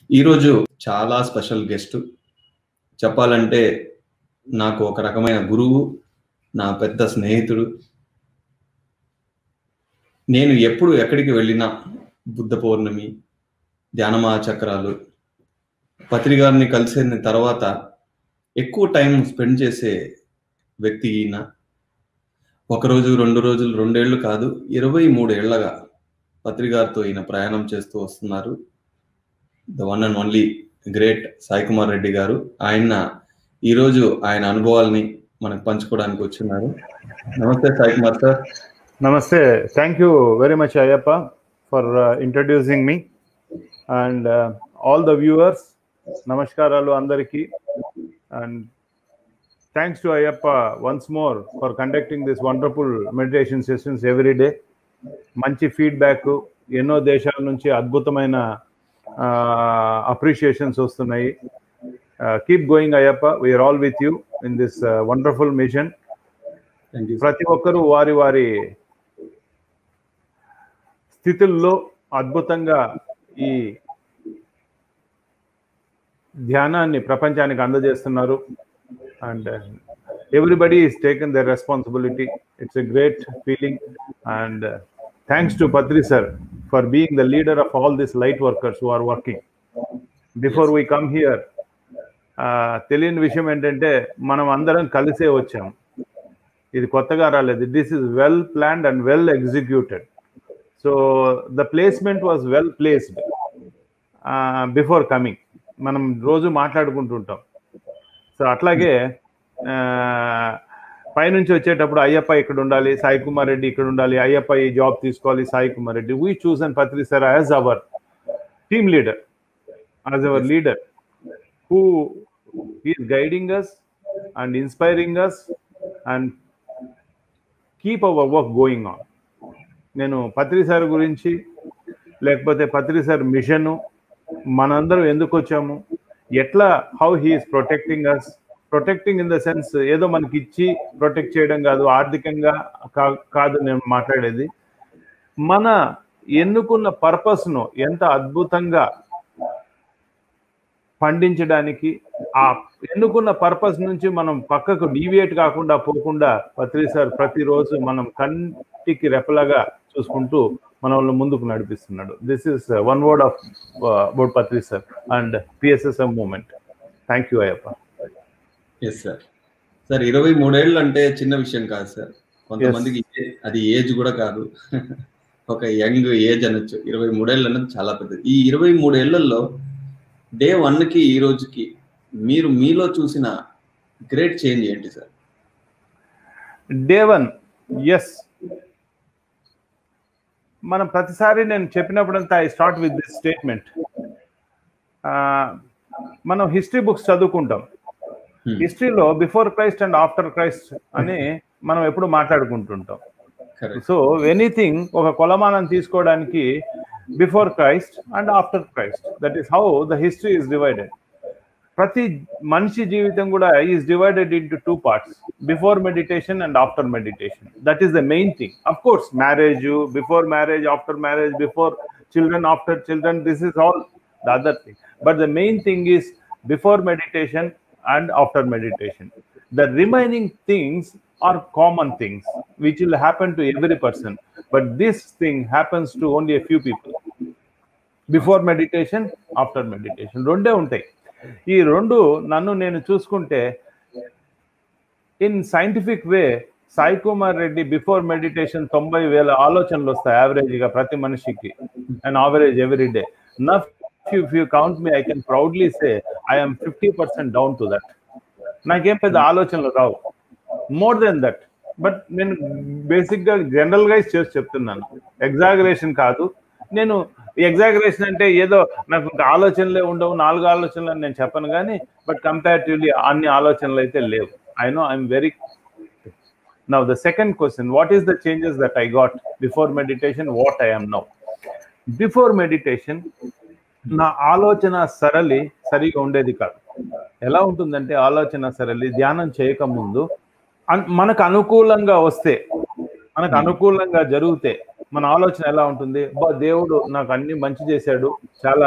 ఈరోజు చాలా special guest చెప్పాలంటే నాకు ఒక రకమైన గురువు నా పెద్ద స్నేహితుడు నేను ఎప్పుడు ఎక్కడికి వెళ్ళినా బుద్ధ పౌర్ణమి ధ్యానమా చక్రాలు పత్రి గారిని కలిసిన తర్వాత ఎక్కువ టైం స్పెండ్ చేసే వ్యక్తి ఈయన ఒకరోజు రెండు రోజులు రెండేళ్లు కాదు ఇరవై మూడేళ్లగా పత్రి గారితో ఈయన ప్రయాణం చేస్తూ వస్తున్నారు the one and only great Sai Kumar Reddy garu ఆయన ఈరోజు ఆయన అనుభవాల్ని మనకు పంచుకోవడానికి వచ్చిన్నారు namaste Sai Kumar sir Namaste. Thank you very much, Ayappa, for uh, introducing me. And uh, all the viewers, Namaskaralu Andariki. And thanks to Ayappa once more for conducting this wonderful meditation sessions every day. మంచి feedback ఎన్నో దేశాల నుంచి అద్భుతమైన appreciations వస్తున్నాయి keep going Ayyappa we are all with you in this wonderful mission thank you ప్రతి ఒక్కరూ వారి వారి స్థితుల్లో అద్భుతంగా ఈ ధ్యానాన్ని ప్రపంచానికి అందజేస్తున్నారు and everybody is taken the responsibility it's a great feeling and thanks to Patri sir for being the leader of all this light workers who are working before we come here తెలియని విషయం ఏంటంటే మనం అందరం కలిసే వచ్చాం ఇది కొత్తగా రాలేదు this is well planned and well executed so the placement was well placed before coming మనం రోజు మాట్లాడుకుంటుంటాం సో అట్లాగే పైనుంచి వచ్చేటప్పుడు అయ్యప్ప ఇక్కడ ఉండాలి సాయి కుమార్ రెడ్డి ఇక్కడ ఉండాలి అయ్యప్ప ఈ జాబ్ తీసుకోవాలి Sai Kumar Reddy we choose and Patri sir as our team leader as our leader who is guiding us and inspiring us and keep our work going on నేను పత్రి సార్ గురించి లేకపోతే పత్రి సార్ మిషన్ మనందరం ఎందుకు వచ్చాము ఎట్లా how he is protecting us protecting in the sense ఏదో మనకి ఇచ్చి ప్రొటెక్ట్ చేయడం కాదు ఆర్థికంగా కాదు నేను మాట్లాడేది మన ఎన్నుకున్న పర్పస్ను ఎంత అద్భుతంగా పండించడానికి ఆ ఎన్నుకున్న పర్పస్ నుంచి మనం పక్కకు డీవియేట్ కాకుండా పోకుండా పత్రి సార్ ప్రతిరోజు మనం కంటికి రెపలగా చూసుకుంటూ మనల్ని ముందుకు నడిపిస్తున్నాడు this is one word of about Patri sir and PSSM moment thank you Ayyappa yes sir sir ఇరవై మూడేళ్ళు అంటే చిన్న విషయం కాదు సార్ కొంతమందికి అది ఏజ్ కూడా కాదు ఒక యంగ్ ఏజ్ అనొచ్చు ఇరవై మూడేళ్ళు అన్నది చాలా పెద్దది ఈ ఇరవై మూడేళ్లలో డే వన్కి ఈ రోజుకి మీరు మీలో చూసిన గ్రేట్ చేంజ్ ఏంటి సార్ డే వన్ ఎస్ మనం ప్రతిసారి నేను చెప్పినప్పుడంతా I start with this statement మనం హిస్టరీ బుక్స్ చదువుకుంటాం హిస్టరీలో before Christ and after Christ అని మనం ఎప్పుడు మాట్లాడుకుంటుంటాం సో ఎనీథింగ్ ఒక కొలమానం తీసుకోవడానికి before Christ and after Christ that is how the history is divided ప్రతి మనిషి జీవితం కూడా is divided into two parts before meditation and after meditation that is the main thing of course marriage before marriage after marriage before children after children this is all the other thing but the main thing is before meditation and after meditation. The remaining things are common things which will happen to every person, but this thing happens to only a few people. Before meditation after meditation రెండే ఉంటాయి ఈ రెండు నన్ను నేను చూసుకుంటే in scientific way Sai Kumar Reddy before meditation తొంభై వేల ఆలోచనలు వస్తాయి యావరేజ్గా ప్రతి మనిషికి and average every day enough if you count me, I can proudly say I am 50% down to that. నాకేం పెద్ద ఆలోచనలు రావు మోర్ దెన్ దట్ బట్ నేను బేసిక్గా జనరల్గా చేసి చెప్తున్నాను ఎగ్జాగరేషన్ కాదు నేను ఎగ్జాగరేషన్ అంటే ఏదో నాకు ఇంకా ఆలోచనలే ఉండవు నాలుగు ఆలోచనలు అని నేను చెప్పను కానీ బట్ కంపారిటివ్లీ అన్ని ఆలోచనలు అయితే లేవు I know I'm very now the second question what is the changes that I got before meditation what I am now before meditation నా ఆలోచన సరళి సరిగా ఉండేది కాదు ఎలా ఉంటుందంటే ఆలోచన సరళి ధ్యానం చేయకముందు మనకు అనుకూలంగా వస్తే మనకు అనుకూలంగా జరిగితే మన ఆలోచన ఎలా ఉంటుంది బా దేవుడు నాకు అన్ని మంచి చేశాడు చాలా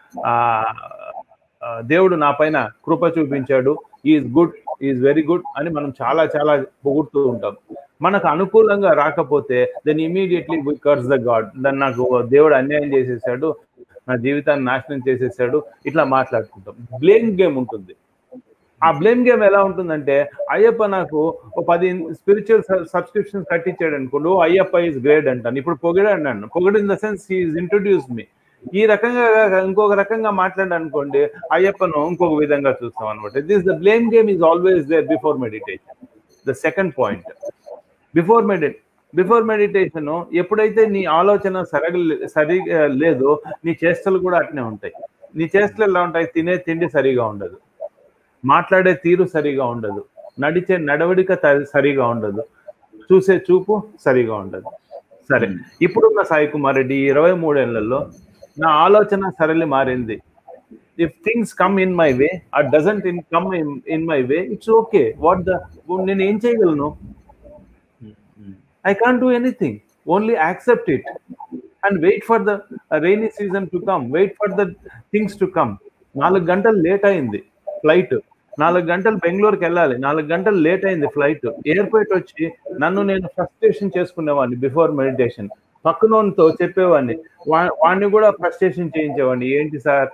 ఆ ఆ, దేవుడు నా పైన కృప చూపించాడు is good is very good అని మనం చాలా చాలా పొగుడుతూ ఉంటాం మనకు అనుకూలంగా రాకపోతే then immediately we curse the God దాన్ని నాకు దేవుడు అన్యాయం చేసేసాడు నా జీవితాన్ని నాశనం చేసేసాడు ఇట్లా మాట్లాడుకుంటాం బ్లేమ్ గేమ్ ఉంటుంది ఆ బ్లేమ్ గేమ్ ఎలా ఉంటుందంటే అయ్యప్ప నాకు ఒక పది స్పిరిచువల్ సబ్స్క్రిప్షన్ కట్టించాడు అనుకోండి "ఓ, అయ్యప్ప ఈజ్ గ్రేట్ అంటాను ఇప్పుడు పొగిడాడు నన్ను పొగిడ్ in the sense is introduce me ఈ రకంగా ఇంకొక రకంగా మాట్లాడు అనుకోండి అయ్యప్పను ఇంకొక విధంగా చూస్తాం అనమాట this the blame game is always there before meditation the second point before medi before meditation ఎప్పుడైతే నీ ఆలోచన సరగ సరి లేదో నీ చేష్టలు కూడా అట్నే ఉంటాయి నీ చేష్టలు ఎలా ఉంటాయి తినే తిండి సరిగా ఉండదు మాట్లాడే తీరు సరిగా ఉండదు నడిచే నడవడిక త- సరిగా ఉండదు చూసే చూపు సరిగా ఉండదు సరే ఇప్పుడున్న సాయి కుమార్ రెడ్డి ఈ ఇరవై మూడేళ్లలో నా ఆలోచన సరళి మారింది if things come in my way ah doesn't in come in in my way it's okay what the నేను ఏం చేయగలను I can't do anything. Only accept it and wait for the uh, rainy season to come. Wait for the things to come. నాలుగు గంటలు late అయింది flight నాలుగు గంటలు బెంగళూరుకి వెళ్ళాలి నాలుగు గంటలు లేట్ అయింది ఫ్లైట్ ఎయిర్పోర్ట్ వచ్చి నన్ను నేను ఫ్రస్ట్రేషన్ చేసుకునేవాడిని బిఫోర్ మెడిటేషన్ పక్కనోనితో చెప్పేవాడిని వా- వాడిని కూడా ఫ్రస్ట్రేషన్ చేయించేవాడిని ఏంటి సార్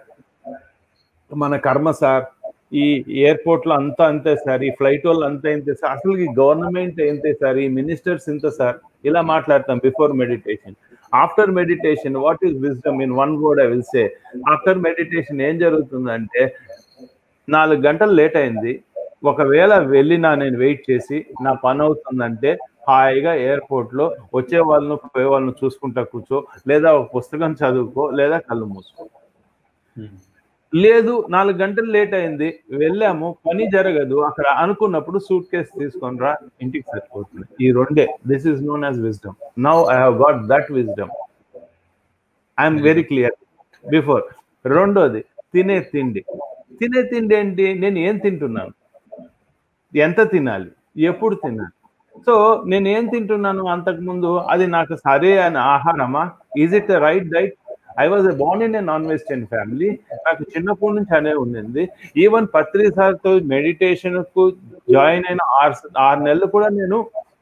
మన కర్మ సార్ ఈ ఎయిర్పోర్ట్ లో అంతా అంతే సార్ ఈ ఫ్లైట్ వాళ్ళు అంతా ఇంతే సార్ అసలు ఈ గవర్నమెంట్ ఇంతే సార్ ఈ మినిస్టర్స్ ఇంత సార్ ఇలా మాట్లాడతాం before meditation after meditation what is wisdom in one word I will say after meditation ఏం జరుగుతుందంటే నాలుగు గంటలు లేట్ అయింది ఒకవేళ వెళ్ళినా నేను వెయిట్ చేసి నా పని అవుతుందంటే హాయిగా ఎయిర్పోర్ట్ లో వచ్చే వాళ్ళను పోయే వాళ్ళను చూసుకుంటా కూర్చో లేదా ఒక పుస్తకం చదువుకో లేదా కళ్ళు మూసుకో లేదు నాలుగు గంటలు లేట్ అయింది వెళ్ళాము పని జరగదు అక్కడ అనుకున్నప్పుడు సూట్ కేసు తీసుకొని రా ఇంటికి సరిపోతుంది ఈ రెండే this is known as wisdom now I have got that wisdom I'm very clear before రెండోది తినే తిండి తినే తిండి ఏంటి నేను ఏం తింటున్నాను ఎంత తినాలి ఎప్పుడు తినాలి సో నేను ఏం తింటున్నాను అంతకుముందు అది నాకు సరే అని ఆహారమా is it right diet I was born in a non vegetarian family నాకు చిన్నప్పటి నుంచి అనే ఉండింది ఈవెన్ పత్రి సార్తో మెడిటేషన్ కు జాయిన్ అయిన ఆరు ఆరు నెలలు కూడా నేను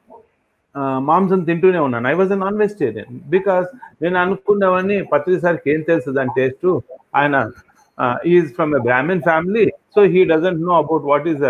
ఆ, మాంసం తింటూనే ఉన్నాను I was a non vegetarian because నేను అనుకున్నవన్నీ పత్రి సార్కి ఏం తెలుసు దాని టేస్ట్ ఆయన is from a Brahmin family so he doesn't know about what is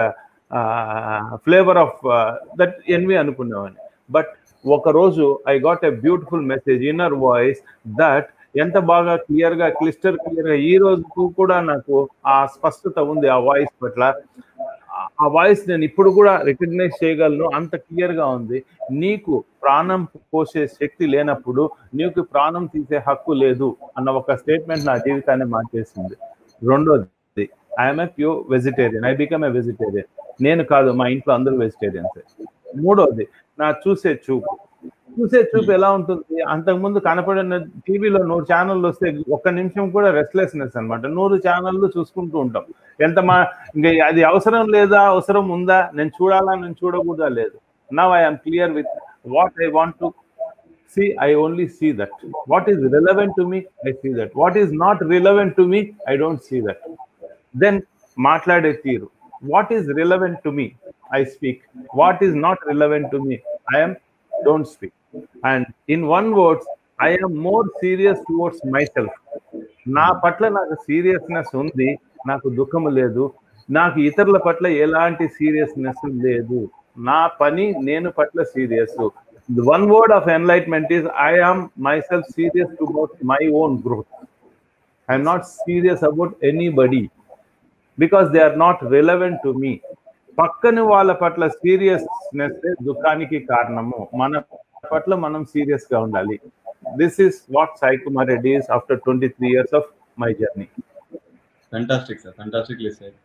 flavour of that NV అనుకునేవాడిని బట్ ఒక రోజు I got a beautiful message inner voice that ఎంత బాగా క్లియర్ గా క్లిస్టర్ క్లియర్ గా ఈ రోజుకు కూడా నాకు ఆ స్పష్టత ఉంది ఆ వాయిస్ పట్ల ఆ- ఆ వాయిస్ నేను ఇప్పుడు కూడా రికగ్నైజ్ చేయగలను అంత క్లియర్ గా ఉంది నీకు ప్రాణం పోసే శక్తి లేనప్పుడు నీకు ప్రాణం తీసే హక్కు లేదు అన్న ఒక స్టేట్మెంట్ నా జీవితాన్ని మార్చేసింది రెండోది I'm a pure vegetarian I become a vegetarian నేను కాదు మా ఇంట్లో అందరూ వెజిటేరియన్స్ మూడోది నా చూసే చూపు చూసే చూపు ఎలా ఉంటుంది అంతకుముందు కనపడిన టీవీలో నూరు ఛానళ్ళు వస్తే ఒక్క నిమిషం కూడా రెస్ట్లెస్నెస్ అన్నమాట నూరు ఛానళ్ళు చూసుకుంటూ ఉంటాం ఎంత మా ఇంకా అది అవసరం లేదా అవసరం ఉందా నేను చూడాలా నేను చూడకూడదా లేదు now I'm clear with what I want to see i only see that what is relevant to me i see that what is not relevant to me i don't see that then మాట్లాడే తీరు what is relevant to me I speak what is not relevant to me I'm don't speak and in one words I'm more serious towards myself నా పట్ల నాకు seriousness ఉంది నాకు దుఃఖం లేదు నాకు ఇతరుల పట్ల ఎలాంటి సీరియస్నెస్ లేదు నా పని నేను పట్ల serious one word of enlightenment is I am myself serious towards my own growth I'm not serious about anybody because they are not relevant to me పక్కన వాళ్ళ పట్ల సీరియస్నెస్ దుఃఖానికి కారణము మన పట్ల మనం సీరియస్ గా ఉండాలి this is what Sai Kumar Reddy is after twenty three years of my journey fantastic sir fantastic sir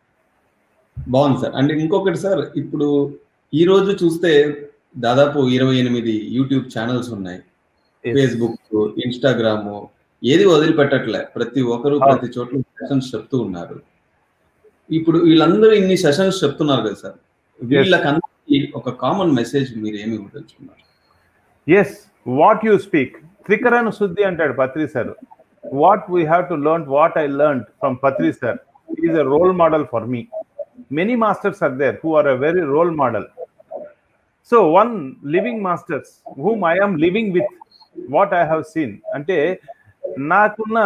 బాగుంది సార్ అండ్ ఇంకొకటి సార్ ఇప్పుడు ఈ రోజు చూస్తే దాదాపు ఇరవై ఎనిమిది యూట్యూబ్ ఛానల్స్ ఉన్నాయి ఫేస్బుక్ ఇన్స్టాగ్రామ్ ఏది వదిలిపెట్టట్లే ప్రతి ఒక్కరు ప్రతి చోట్ల సెషన్స్ చెప్తూ ఉన్నారు ఇప్పుడు వీళ్ళందరూ ఇన్ని సెషన్స్ చెప్తున్నారు కదా సార్ వీళ్ళకందరికీ ఒక కామన్ మెసేజ్ మీరు ఏమి ఇవ్వదలుచుకున్నారు ఎస్ వాట్ యు స్పీక్ త్రికరణ శుద్ధి అంటాడు Patri sir what we have to learn what i learned from patri sir he is a role model for me many masters are there who are a very role model so one living masters whom i am living with what i have seen అంటే నాకున్న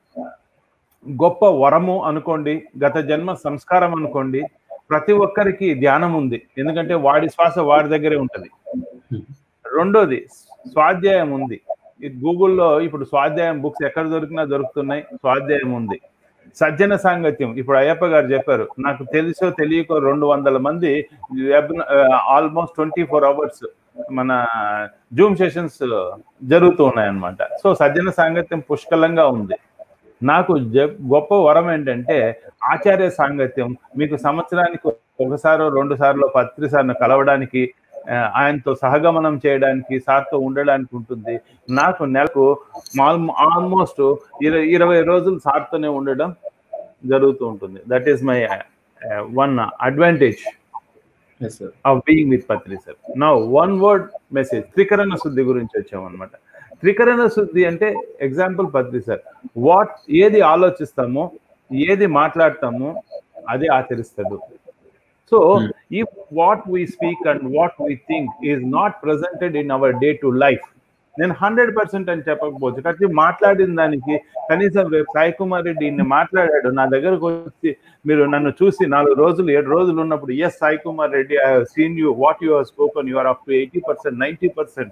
గొప్ప వరము అనుకోండి గత జన్మ సంస్కారం అనుకోండి ప్రతి ఒక్కరికి ధ్యానం ఉంది ఎందుకంటే వాడి శ్వాస వాడి దగ్గరే ఉంటది రెండోది స్వాధ్యాయం ఉంది ఈ గూగుల్లో ఇప్పుడు స్వాధ్యాయం బుక్స్ ఎక్కడ దొరికినా దొరుకుతున్నాయి స్వాధ్యాయం ఉంది సజ్జన సాంగత్యం ఇప్పుడు అయ్యప్ప గారు చెప్పారు నాకు తెలుసో తెలియకో రెండు వందల మంది ఆల్మోస్ట్ ట్వంటీ ఫోర్ అవర్స్ మన జూమ్ సెషన్స్ జరుగుతూ ఉన్నాయి అన్నమాట సో సజ్జన సాంగత్యం పుష్కలంగా ఉంది నాకు జ- గొప్ప వరం ఏంటంటే ఆచార్య సాంగత్యం మీకు సంవత్సరానికి ఒకసారి రెండు సార్లు పత్రి సార్లు కలవడానికి ఆ, ఆయనతో సహగమనం చేయడానికి సార్తో ఉండడానికి ఉంటుంది నాకు నెలకు ఆల్మోస్ట్ ఇరవై ఇరవై రోజులు సార్తోనే ఉండడం జరుగుతూ ఉంటుంది that is my one advantage as sir of being with Patri sir నా వన్ వర్డ్ మెసేజ్ త్రికరణ శుద్ధి గురించి వచ్చామన్నమాట త్రికరణ శుద్ధి అంటే ఎగ్జాంపుల్ పత్రి సార్ వాట్ ఏది ఆలోచిస్తామో ఏది మాట్లాడతామో అదే ఆచరిస్తాడు so if what we speak and what we think is not presented in our day to life నేను హండ్రెడ్ పర్సెంట్ అని చెప్పకపోవచ్చు కానీ మాట్లాడిన దానికి కనీసం రేపు సాయి కుమార్ రెడ్డి ఇన్ని మాట్లాడాడు నా దగ్గరకు వచ్చి మీరు నన్ను చూసి నాలుగు రోజులు ఏడు రోజులు ఉన్నప్పుడు yes Sai Kumar Reddy I seen you what you have spoken you are up to eighty percent ninety percent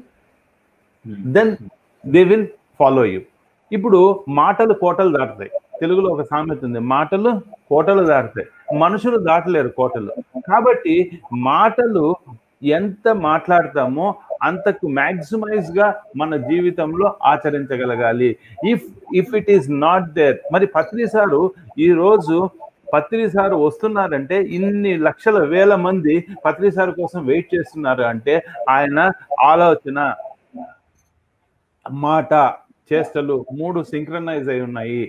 then they will follow you ఇప్పుడు మాటలు కోటలు దాటుతాయి తెలుగులో ఒక సామెత ఉంది మాటలు కోటలు దాటుతాయి మనుషులు దాటలేరు కోటలు కాబట్టి మాటలు ఎంత మాట్లాడతామో అంతకు మ్యాక్సిమైజ్ గా మన జీవితంలో ఆచరించగలగాలి if if it is not there మరి పత్రి సారు ఈ రోజు పత్రి సార్ వస్తున్నారంటే ఇన్ని లక్షల వేల మంది పత్రి సార్ కోసం వెయిట్ చేస్తున్నారు అంటే ఆయన ఆలోచన మాట చేష్టలు మూడు సింక్రనైజ్ అయి ఉన్నాయి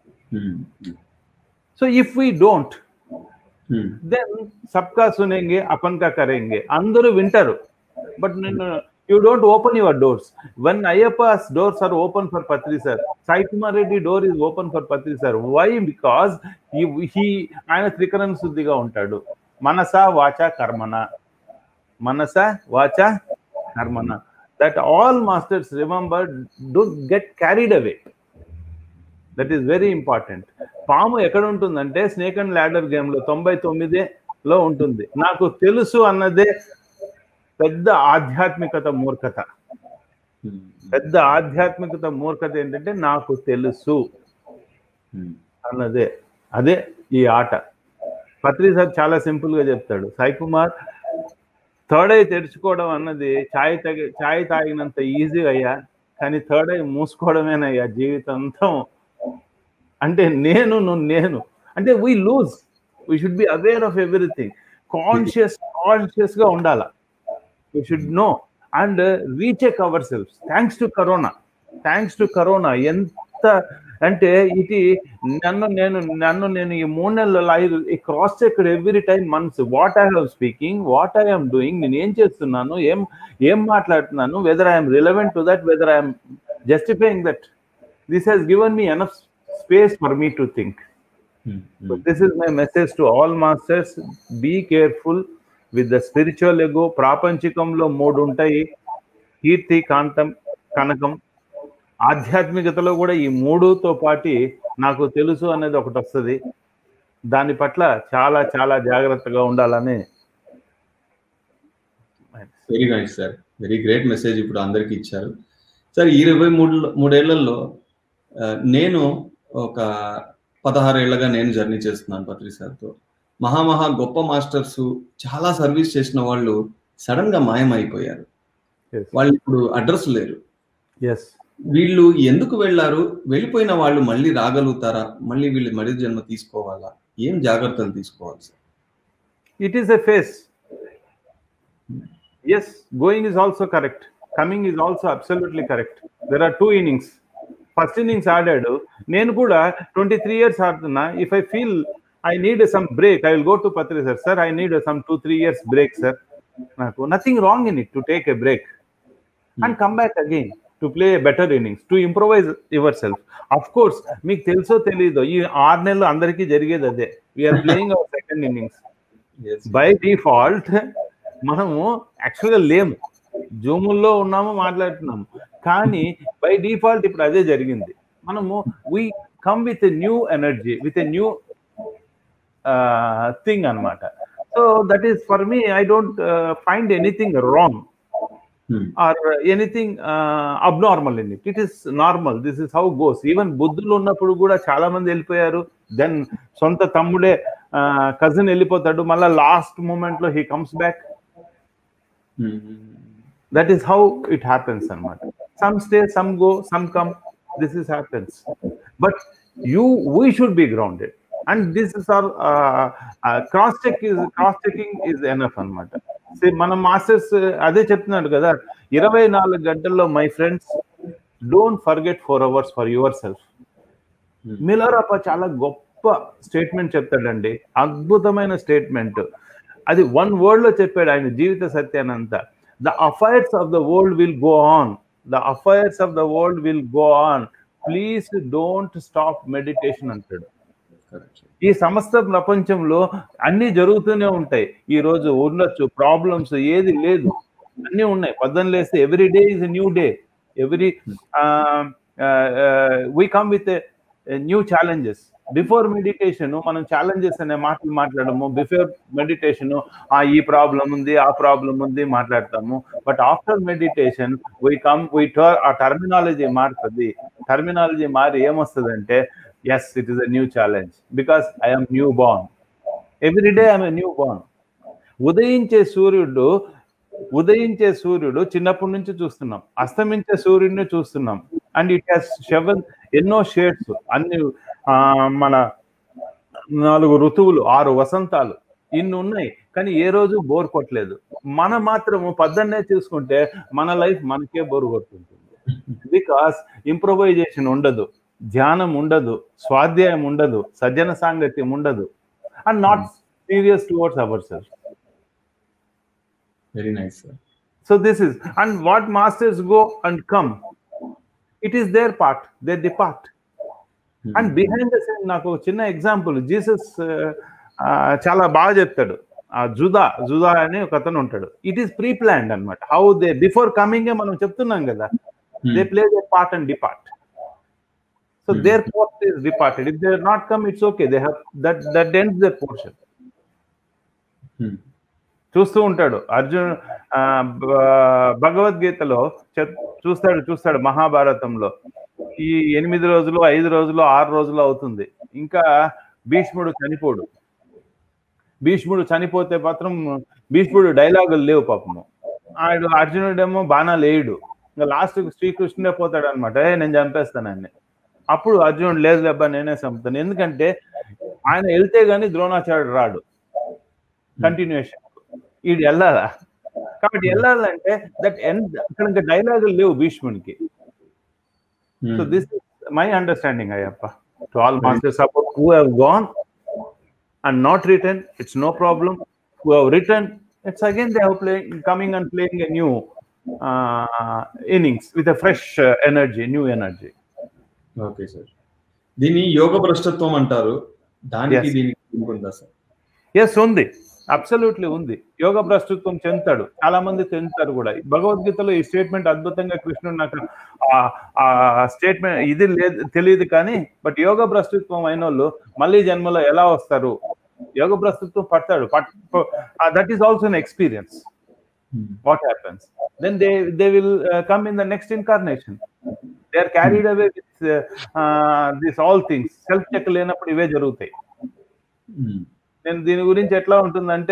so if we don't then సబ్కా సునేంగే అపన్ కా కరేంగే అందరూ వింటారు బట్ నేను you don't open your doors one Ayyappa's doors are open for Patri sir Sai Kumar Reddy door is open for Patri sir why because he ఆయన త్రికరణ శుద్ధిగా ఉంటాడు మనస వాచ కర్మన మనస వాచ కర్మన that all masters remember don't get carried away that is very important పాము ఎక్కడ ఉంటుందంటే స్నేక్ అండ్ ల్యాడర్ గేమ్ లో తొంభై తొమ్మిదే లో ఉంటుంది నాకు తెలుసు అన్నదే పెద్ద ఆధ్యాత్మికత మూర్ఖత పెద్ద ఆధ్యాత్మికత మూర్ఖత ఏంటంటే నాకు తెలుసు అన్నదే అదే ఈ ఆట పత్రి సార్ చాలా సింపుల్ గా చెప్తాడు సాయి కుమార్ థర్డ్ ఐ తెరుచుకోవడం అన్నది ఛాయ్ తగి ఛాయ్ తాగినంత ఈజీ అయ్యా కానీ థర్డ్ ఐ మూసుకోవడమేనయ్యా జీవితాంతం అంటే నేను నువ్వు నేను అంటే we lose we should be aware of everything conscious conscious గా ఉండాల we should know and recheck our self thanks to corona thanks to corona ఎంత అంటే ఇది నన్ను నేను నన్ను నేను ఈ మూడు నెలల ఈ cross check every time months what I have speaking what I am doing నేను ఏం చేస్తున్నాను ఏం ఏం మాట్లాడుతున్నాను whether I'm relevant to that whether I'm justifying that this has given me enough space for me to think this is my message to all masters be careful with the spiritual ego ప్రాపంచికంలో మూడు ఉంటాయి కీర్తి కాంతం కనకం ఆధ్యాత్మికతలో కూడా ఈ మూడుతో పాటి నాకు తెలుసు అనేది ఒకటి వస్తుంది దాని పట్ల చాలా చాలా జాగ్రత్తగా ఉండాలని very nice sir very great message ఇప్పుడు అందరికి ఇచ్చారు సార్ ఈ ఇరవై మూడు మూడేళ్లలో నేను ఒక పదహారు ఏళ్ళగా నేను జర్నీ చేస్తున్నాను పత్రి సార్తో మహామహా గొప్ప మాస్టర్స్ చాలా సర్వీస్ చేసిన వాళ్ళు సడన్ గా మాయమైపోయారు వాళ్ళు ఇప్పుడు అడ్రస్ లేరు ఎస్ వీళ్ళు ఎందుకు వెళ్ళారు వెళ్ళిపోయిన వాళ్ళు మళ్ళీ రాగలుగుతారా మళ్ళీ వీళ్ళు మడి జన్మ తీసుకోవాలా ఏం జాగ్రత్తలు తీసుకోవాలి sir it is a phase as going is also correct coming is also absolutely correct there are two innings first innings ఆడాడు నేను కూడా ట్వంటీ త్రీ ఇయర్స్ ఆడుతున్నా if I feel I need some break I will go to Patri sir sir I need some two three years break sir నాకు nothing wrong in it to take a break and come back again to play better innings to improvise your self of course మీకు తెలుసో తెలీదో ఈ ఆరు నెలలు అందరికీ జరిగేది అదే we are playing our second innings by default మనము యాక్చువల్గా లేము జూముల్లో ఉన్నాము మాట్లాడుతున్నాము కానీ బై డిఫాల్ట్ ఇప్పుడు అదే జరిగింది మనము we come with a new energy with a new thing అనమాట so that is for me I don't find anything wrong or anything abnormal in it it is normal this is how goes even బుద్ధులు ఉన్నప్పుడు కూడా చాలా మంది వెళ్ళిపోయారు then సొంత తమ్ముడే cousin వెళ్ళిపోతాడు మళ్ళీ లాస్ట్ మూమెంట్ లో he comes back that is how it happens అనమాట some stay some go some come this is happens but you we should be grounded and this is our cross check is cross checking is enough అనమాట మన masters అదే చెప్తున్నాడు కదా ఇరవై నాలుగు గంటల్లో my friends don't forget four hours for your self Milarepa చాలా గొప్ప స్టేట్మెంట్ చెప్తాడండి అద్భుతమైన స్టేట్మెంట్ అది వన్ వర్డ్ లో చెప్పాడు ఆయన జీవిత సత్యానంతా the affairs of the world will go on the affairs of the world will go on please don't stop meditation అంటాడు ఈ సమస్త ప్రపంచంలో అన్ని జరుగుతూనే ఉంటాయి ఈ రోజు ఉండొచ్చు ప్రాబ్లమ్స్ ఏది లేదు అన్ని ఉన్నాయి పొద్దున్న లేస్తే every day is new day every we come with new challenges before meditation మనం ఛాలెంజెస్ అనే మాటలు మాట్లాడము బిఫోర్ మెడిటేషన్ ఆ ఈ ప్రాబ్లం ఉంది ఆ ప్రాబ్లం ఉంది మాట్లాడతాము but after meditation we come we ఆ టర్మినాలజీ మారుతుంది టర్మినాలజీ మారి ఏమొస్తుందంటే yes it is a new challenge because I'm new born every day I'm new born ఉదయించే సూర్యుడు ఉదయించే సూర్యుడు చిన్నప్పటి నుంచి చూస్తున్నాం అస్తమించే సూర్యుడిని చూస్తున్నాం అండ్ ఇట్ హాస్ సెవెన్ ఎన్నో షేడ్స్ అన్ని మన నాలుగు ఋతువులు ఆరు వసంతాలు ఇన్ని ఉన్నాయి కానీ ఏ రోజు బోర్ కొట్టలేదు మన మాత్రము పద్దన్నే చూసుకుంటే మన లైఫ్ మనకే బోర్ కొడుతుంటుంది బికాస్ ఇంప్రొవైజేషన్ ఉండదు ధ్యానం ఉండదు స్వాధ్యాయం ఉండదు సజ్జన సాంగత్యం ఉండదు and not serious towards our self very nice so this is and what masters go and come it is their part their the part and behind the scene నాకు చిన్న ఎగ్జాంపుల్ జీసస్ చాలా బాగా చెప్తాడు ఆ జుదా జుదా అని ఒక అతను ఉంటాడు ఇట్ ఈస్ ప్రీ ప్లాన్డ్ అనమాట హౌ దే బిఫోర్ కమింగ్ మనం చెప్తున్నాం కదా they play they part and depart so their port is departed if they not come it's okay they have that that ends their portion చూస్తూ ఉంటాడు అర్జున్ భగవద్గీతలో చూస్తాడు చూస్తాడు మహాభారతంలో ఈ ఎనిమిది రోజులు ఐదు రోజులు ఆరు రోజులు అవుతుంది ఇంకా భీష్ముడు చనిపోడు భీష్ముడు చనిపోతే మాత్రం భీష్ముడు డైలాగులు లేవు పాపము ఆయన అర్జునుడేమో బాణాలు వేయడు ఇంకా లాస్ట్ శ్రీకృష్ణుడే పోతాడు అనమాట నేను చంపేస్తానని అప్పుడు అర్జునుడు లేదు లేబ్బా నేనే చంపుతాను ఎందుకంటే ఆయన వెళ్తే గానీ ద్రోణాచార్యుడు రాడు కంటిన్యూషన్ ఈడు వెళ్ళాలా కాబట్టి వెళ్ళాలంటే దట్ ఎండ్ అక్కడ ఇంకా డైలాగులు లేవు భీష్మునికి so this my understanding Ayyappa to all masters about who have gone and not return it's no problem who have return it's again they have playing coming and playing a new innings with a fresh energy new energy okay sir దీన్ని యోగ భ్రష్టత్వం అంటారు దానికి దీనికి ఉందా sir yes ఉంది absolutely ఉంది యోగ భ్రష్టత్వం చెందుతాడు చాలా మంది చెందుతారు కూడా భగవద్గీతలో ఈ స్టేట్మెంట్ అద్భుతంగా కృష్ణుడు నాకు ఆ స్టేట్మెంట్ ఇది లేదు తెలియదు కానీ బట్ యోగ భ్రష్టత్వం అయిన వాళ్ళు మళ్ళీ జన్మలో ఎలా వస్తారు యోగ భ్రష్టత్వం పడతాడు that is also an experience what happens then they they will come in the next incarnation they are carried away with this all things self check లేనప్పుడు ఇవే జరుగుతాయి నేను దీని గురించి ఎట్లా ఉంటుందంటే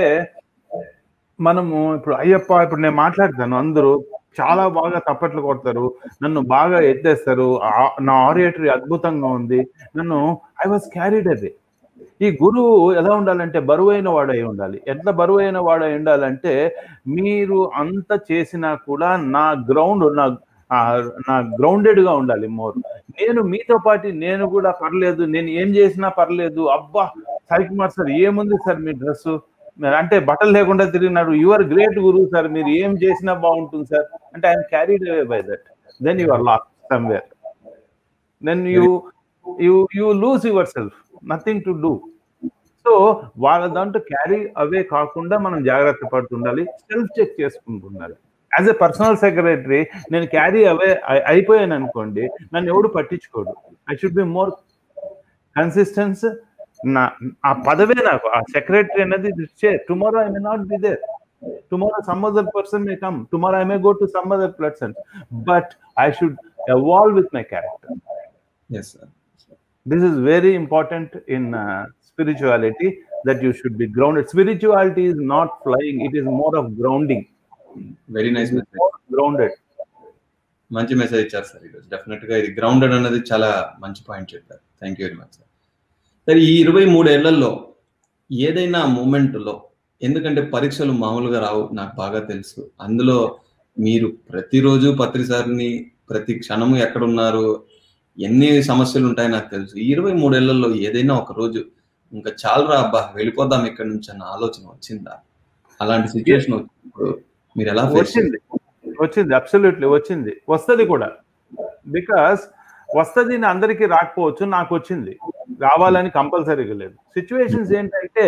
మనము ఇప్పుడు అయ్యప్ప ఇప్పుడు నేను మాట్లాడతాను అందరూ చాలా బాగా తప్పట్లు కొడతారు నన్ను బాగా ఎత్తేస్తారు నా ఆరియేటరీ అద్భుతంగా ఉంది నన్ను ఐ వాజ్ క్యారీడ్ అదే ఈ గురువు ఎలా ఉండాలంటే బరువైన వాడై ఉండాలి ఎట్లా బరువైన వాడై ఉండాలంటే మీరు అంత చేసినా కూడా నా గ్రౌండ్ నా నా గ్రౌండెడ్ గా ఉండాలి మోర్ నేను మీతో పాటు నేను కూడా పర్లేదు నేను ఏం చేసినా పర్లేదు అబ్బా సాయి కుమార్ సార్ ఏముంది సార్ మీ డ్రెస్ అంటే బట్టలు లేకుండా తిరిగినాడు యువర్ గ్రేట్ గురువు సార్ మీరు ఏం చేసినా బాగుంటుంది సార్ అంటే I'm carried away by that then you are lost somewhere then you you you lose yourself nothing to do so వాళ్ళ దాంట్లో క్యారీ అవే కాకుండా మనం జాగ్రత్త పడుతుండాలి సెల్ఫ్ చెక్ చేసుకుంటుండాలి యాజ్ ఎ పర్సనల్ సెక్రటరీ నేను క్యారీ అవే అయిపోయాను అనుకోండి నన్ను ఎవడు పట్టించుకోడు I should be more consistence నా ఆ పదవే నాకు ఆ సెక్రటరీ అనేది tomorrow I may not be there tomorrow some other person may come tomorrow I may go to some other person but I should evolve with my character. Yes, sir. This is very important in uh, spirituality that you should be grounded. Spirituality is not flying, it is more of grounding. Very nice message More grounded. మంచి message ఇచ్చారు sir ఈరోజు definite గా ఇది grounded అన్నది చాలా మంచి point చెప్పారు thank you very much sir సరే ఈ ఇరవై మూడేళ్లలో ఏదైనా మూమెంట్ లో ఎందుకంటే పరీక్షలు మామూలుగా రావు నాకు బాగా తెలుసు అందులో మీరు ప్రతిరోజు పత్రిసారిని ప్రతి క్షణము ఎక్కడున్నారు ఎన్ని సమస్యలు ఉంటాయో నాకు తెలుసు ఈ ఇరవై మూడేళ్లలో ఏదైనా ఒక రోజు ఇంకా చాలరా అబ్బా వెళ్ళిపోదాం ఇక్కడ నుంచి అన్న ఆలోచన వచ్చిందా అలాంటి సిచ్యువేషన్ వచ్చినప్పుడు మీరు ఎలా face వచ్చింది వచ్చింది అబ్సల్యూట్లీ వచ్చింది వస్తుంది కూడా బికాస్ వస్తుంది అందరికీ రాకపోవచ్చు నాకు వచ్చింది రావాలని కంపల్సరీగా లేదు సిచ్యువేషన్స్ ఏంటంటే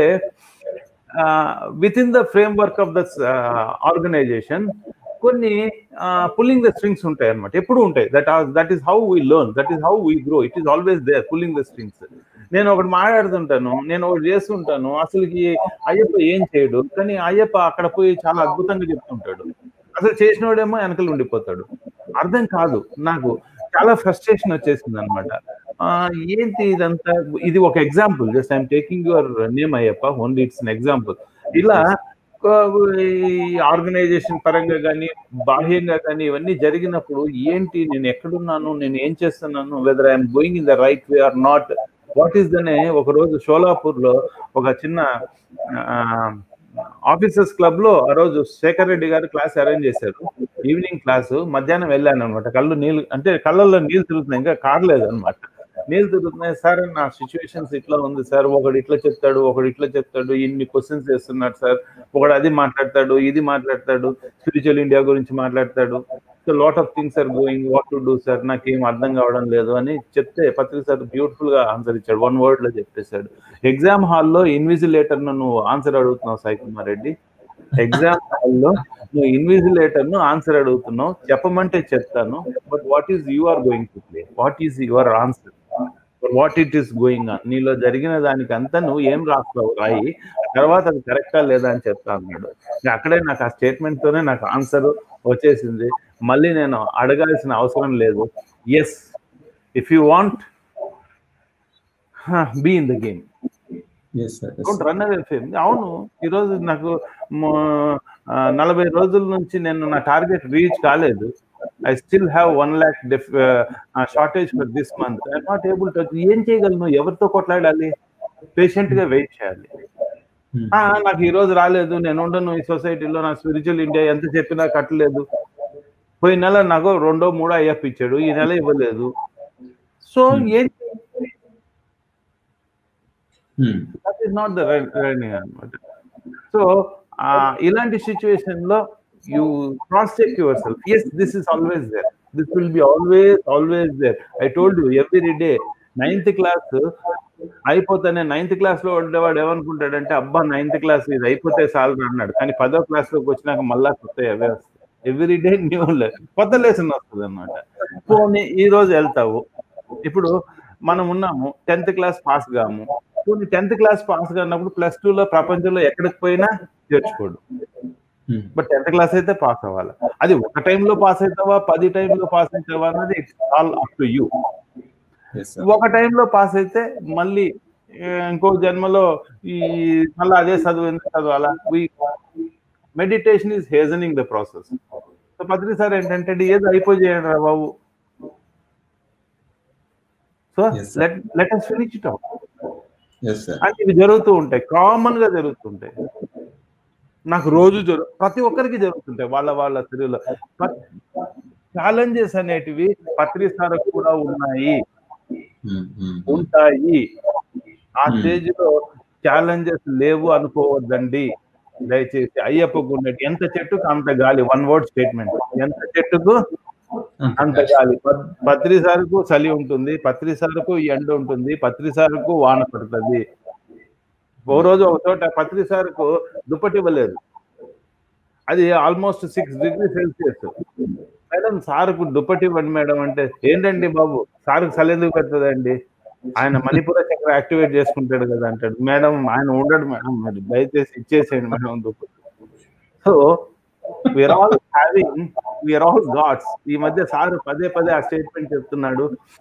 within the framework of the organisation కొన్ని పుల్లింగ్ ద స్ట్రింగ్స్ ఉంటాయి అనమాట ఎప్పుడు ఉంటాయి that that is how we learn that is how we grow it is always there pulling the strings నేను ఒకటి మాట్లాడుతుంటాను నేను ఒకటి చేస్తుంటాను అసలుకి అయ్యప్ప ఏం చేయడు కానీ అయ్యప్ప అక్కడ పోయి చాలా అద్భుతంగా చెప్తుంటాడు అసలు చేసినోడేమో వెనకలు ఉండిపోతాడు అర్థం కాదు నాకు చాలా ఫ్రస్ట్రేషన్ వచ్చేసింది అనమాట ఏంటి ఇదంతా ఇది ఒక example just I'm taking your name Ayyappa only it's an example ఇలా ఆర్గనైజేషన్ పరంగా కానీ బాహ్యంగా కానీ ఇవన్నీ జరిగినప్పుడు ఏంటి నేను ఎక్కడున్నాను నేను ఏం చేస్తున్నాను whether I'm going in the right way or not what is దనే ఒక రోజు షోలాపూర్ లో ఒక చిన్న ఆఫీసర్స్ క్లబ్ లో ఆ రోజు శేఖర్ రెడ్డి గారు క్లాస్ అరేంజ్ చేశారు ఈవినింగ్ క్లాస్ మధ్యాహ్నం వెళ్ళాను అనమాట కళ్ళు నీళ్ళు అంటే కళ్ళల్లో నీళ్ళు తిరుగుతున్నాయి ఇంకా కారలేదు అనమాట నీళ్ళు తిరుగుతున్నాయి సార్ నా సిచ్యువేషన్స్ ఇట్లా ఉంది సార్ ఒకడు ఇట్లా చెప్తాడు ఒకడు ఇట్లా చెప్తాడు ఇన్ని క్వశ్చన్స్ వేస్తున్నాడు సార్ ఒకడు అది మాట్లాడతాడు ఇది మాట్లాడతాడు స్పిరిచువల్ ఇండియా గురించి మాట్లాడతాడు so lot of things are going what to do sir నాకేం అర్థం కావడం లేదు అని చెప్తే పత్రిక సార్ బ్యూటిఫుల్ గా ఆన్సర్ ఇచ్చాడు వన్ వర్డ్ లో చెప్పేశాడు ఎగ్జామ్ హాల్లో ఇన్విజిలేటర్ నువ్వు ఆన్సర్ అడుగుతున్నావు సాయి కుమార్ రెడ్డి ఎగ్జామ్ హాల్లో నువ్వు ఇన్విజిలేటర్ ను ఆన్సర్ అడుగుతున్నావు చెప్పమంటే చెప్తాను but what is you are going to play what is your answer what it is going on నీలో జరిగిన దానికి అంతా నువ్వు ఏం రాస్తావు రాయి తర్వాత అది కరెక్టా లేదా అని చెప్తా అన్నాడు అక్కడే నాకు ఆ స్టేట్మెంట్ తోనే నాకు ఆన్సర్ వచ్చేసింది మళ్ళీ నేను అడగాల్సిన అవసరం లేదు yes if you want be in the game run away fame అవును ఈరోజు నాకు నలభై రోజుల నుంచి నేను నా టార్గెట్ రీచ్ కాలేదు I still have one lakh def shortage for this month I not able to ఏం చేయగలను ఎవరితో కొట్లాడాలి పేషెంట్ గా వెయిట్ చేయాలి నాకు ఈ రోజు రాలేదు నేను ఉండను ఈ సొసైటీలో నా స్పిరిచువల్ ఇండియా ఎంత చెప్పినా కట్టలేదు పోయిన నెల నాకు రెండో మూడో అయ్యప్ప ఇచ్చాడు ఈ నెల ఇవ్వలేదు సో ఏం that is not the running అనమాట సో ఇలాంటి సిచ్యువేషన్ లో you cross check your self yes this is always there this will be always always there I told you every day ninth class అయిపోతానే ninth class లో ఉండేవాడు ఏమనుకుంటాడంటే అబ్బా ninth class ఇది అయిపోతే చాలు అన్నాడు కానీ పదో క్లాస్ లోకి వచ్చినాక మళ్ళా కొత్త అవే వస్తాయి ఎవ్రీ డే న్యూ కొత్త లెసన్ వస్తుంది అనమాట పోనీ ఈ రోజు వెళ్తావు ఇప్పుడు మనం ఉన్నాము టెన్త్ క్లాస్ పాస్ కాము పోనీ టెన్త్ క్లాస్ పాస్ కానప్పుడు ప్లస్ టూ లో ప్రపంచంలో ఎక్కడికి పోయినా చేర్చుకోడు బట్ టెన్త్ క్లాస్ అయితే పాస్ అవ్వాలి అది ఒక టైంలో పాస్ అవుతావా పది టైంలో పాస్ అవుతావా అన్నది it's all up to you ఒక టైంలో పాస్ అయితే మళ్ళీ ఇంకో జన్మలో ఈ మళ్ళీ అదే చదువు ఎందుకు చదవాలా meditation is hastening the process so Patri sir ఏంటంటే ఏదో అయిపోయేయండి రా బాబు so let let us finish it out అంటే ఇవి జరుగుతూ ఉంటాయి కామన్ గా జరుగుతుంటాయి నాకు రోజు జరుగు ప్రతి ఒక్కరికి జరుగుతుంటాయి వాళ్ళ వాళ్ళ స్త్రీలో ఛాలెంజెస్ అనేటివి పత్రిసారకు కూడా ఉన్నాయి ఉంటాయి ఆ స్టేజ్ లో ఛాలెంజెస్ లేవు అనుకోవద్దండి దయచేసి అయ్యప్పకు ఉన్నట్టు ఎంత చెట్టుకు అంత గాలి వన్ వర్డ్ స్టేట్మెంట్ ఎంత చెట్టుకు అంత గాలి ప- పత్రి సారుకు చలి ఉంటుంది పత్రి సారుకు ఎండ ఉంటుంది పత్రి సారుకు వాన పడుతుంది ఓ రోజు ఒక చోట పత్రి సారుకు దుప్పటి ఇవ్వలేదు అది almost six degree Celsius madam సార్కు దుప్పటి ఇవ్వండి మేడం అంటే ఏంటండి బాబు సార్కు చలి ఎందుకు పెడుతుందండి ఆయన మణిపుర చక్ర యాక్టివేట్ చేసుకుంటాడు కదా అంటాడు మేడం ఆయన ఉండడు మేడం మరి దయచేసి ఇచ్చేసేయండి మేడం దుప్పటి so we are all having we are all gods ఈ మధ్య సార్ పదే పదే ఆ స్టేట్మెంట్ చెప్తున్నాడు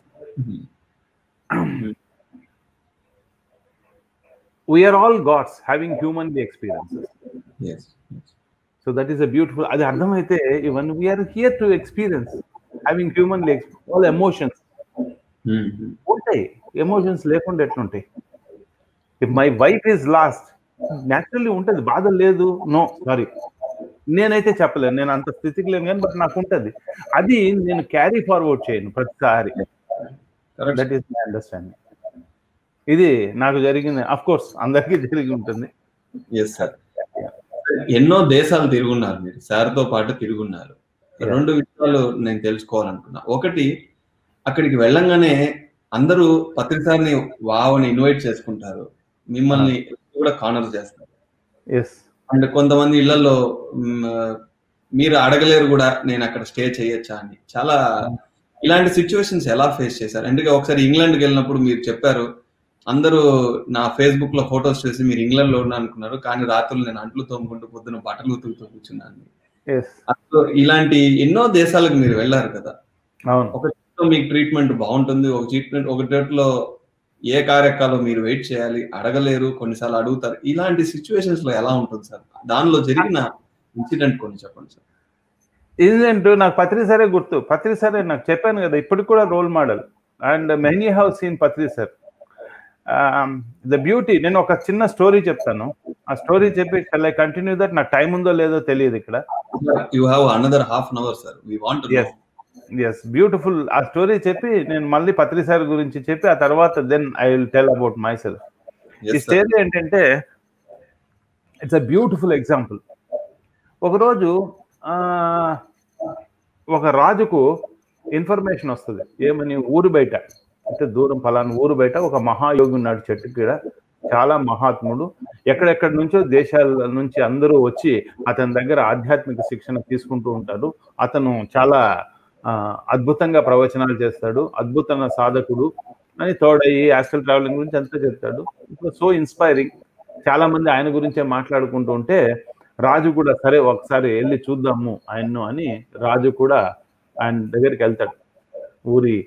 we are all gods having human the experiences Yes. So that is a beautiful అది అర్థమైతే even we are here to experience having human all emotions Hmm. ఉంటాయి emotions లేకుండా ఎట్లుంటాయి if my wife is lost naturally ఉంటుంది బాధ లేదు no sorry నేనైతే చెప్పలేను నేను అంత స్థితికి లేను కానీ బట్ నాకు ఉంటుంది అది నేను క్యారీ ఫార్వర్డ్ చేయను ప్రతిసారి Correct. That is my understanding ఇది నాకు జరిగింది అఫ్ కోర్స్ అందరికీ జరిగి ఉంటుంది ఎస్ సార్ ఎన్నో దేశాలు తిరుగున్నారు మీరు సార్ తో పాటు తిరుగున్నారు రెండు విషయాలు నేను తెలుసుకోవాలనుకున్నా ఒకటి అక్కడికి వెళ్ళంగానే అందరూ పత్రిసారిని వావని ఇన్వైట్ చేసుకుంటారు మిమ్మల్ని కూడా కానర్ చేస్తారు ఎస్ అండ్ కొంతమంది ఇళ్లలో మ్, మీరు అడగలేరు కూడా నేను అక్కడ స్టే చేయొచ్చా అని చాలా ఇలాంటి సిచ్యువేషన్స్ ఎలా ఫేస్ చేశారు అందుకే ఒకసారి ఇంగ్లాండ్కి వెళ్ళినప్పుడు మీరు చెప్పారు అందరూ నా ఫేస్బుక్ లో ఫొటోస్ చూసి మీరు ఇంగ్లాండ్ లో ఉన్నా అనుకున్నారు కానీ రాత్రులు నేను అంట్లు తోముకుంటూ పొద్దున బట్టలు ఉతుకుతూ కూర్చున్నాను ఎస్ అసలు ఇలాంటి ఎన్నో దేశాలకు మీరు వెళ్ళారు కదా అవును ఒక చోట మీకు ట్రీట్మెంట్ బాగుంటుంది ఒక ట్రీట్మెంట్ ఒక చోట్లో ఏ కార్యక్రమాలు మీరు వెయిట్ చేయాలి అడగలేరు కొన్నిసార్లు అడుగుతారు ఇలాంటి సిచ్యువేషన్స్ లో ఎలా ఉంటుంది సార్ దానిలో జరిగిన ఇన్సిడెంట్ కొన్ని చెప్పండి సార్ ఇన్సిడెంట్ నాకు పత్రి సరే గుర్తు పత్రి సరే నాకు చెప్పాను కదా ఇప్పటికి కూడా role model and many how seen Patri sir the beauty నేను ఒక చిన్న స్టోరీ చెప్తాను ఆ స్టోరీ చెప్పి ఐ కంటిన్యూ దట్ నాకు టైం ఉందో లేదో తెలియదు ఇక్కడ you have another half an hour sir we want Yes. Yes beautiful ఆ స్టోరీ చెప్పి నేను మళ్ళీ పత్రి సార్ గురించి చెప్పి ఆ తర్వాత then I will tell about myself ఈ స్టేజ్ ఏంటంటే ఇట్స్ అ బ్యూటిఫుల్ ఎగ్జాంపుల్ ఒకరోజు ఆ, ఒక రాజుకు ఇన్ఫర్మేషన్ వస్తుంది ఏమని ఊరు బయట అంటే దూరం ఫలానా ఊరు బయట ఒక మహాయోగి ఉన్నాడు చెట్టు కీడ చాలా మహాత్ముడు ఎక్కడెక్కడి నుంచో దేశాల నుంచి అందరూ వచ్చి అతని దగ్గర ఆధ్యాత్మిక శిక్షణ తీసుకుంటూ ఉంటారు అతను చాలా ఆ, అద్భుతంగా ప్రవచనాలు చేస్తాడు అద్భుతమైన సాధకుడు అని తోడయ్యి యాస్ట్రల్ ట్రావెలింగ్ గురించి అంతా చెప్తాడు ఇప్పుడు సో ఇన్స్పైరింగ్ చాలా మంది ఆయన గురించే మాట్లాడుకుంటూ ఉంటే రాజు కూడా సరే ఒకసారి వెళ్ళి చూద్దాము ఆయన్ను అని రాజు కూడా ఆయన దగ్గరికి వెళ్తాడు ఊరి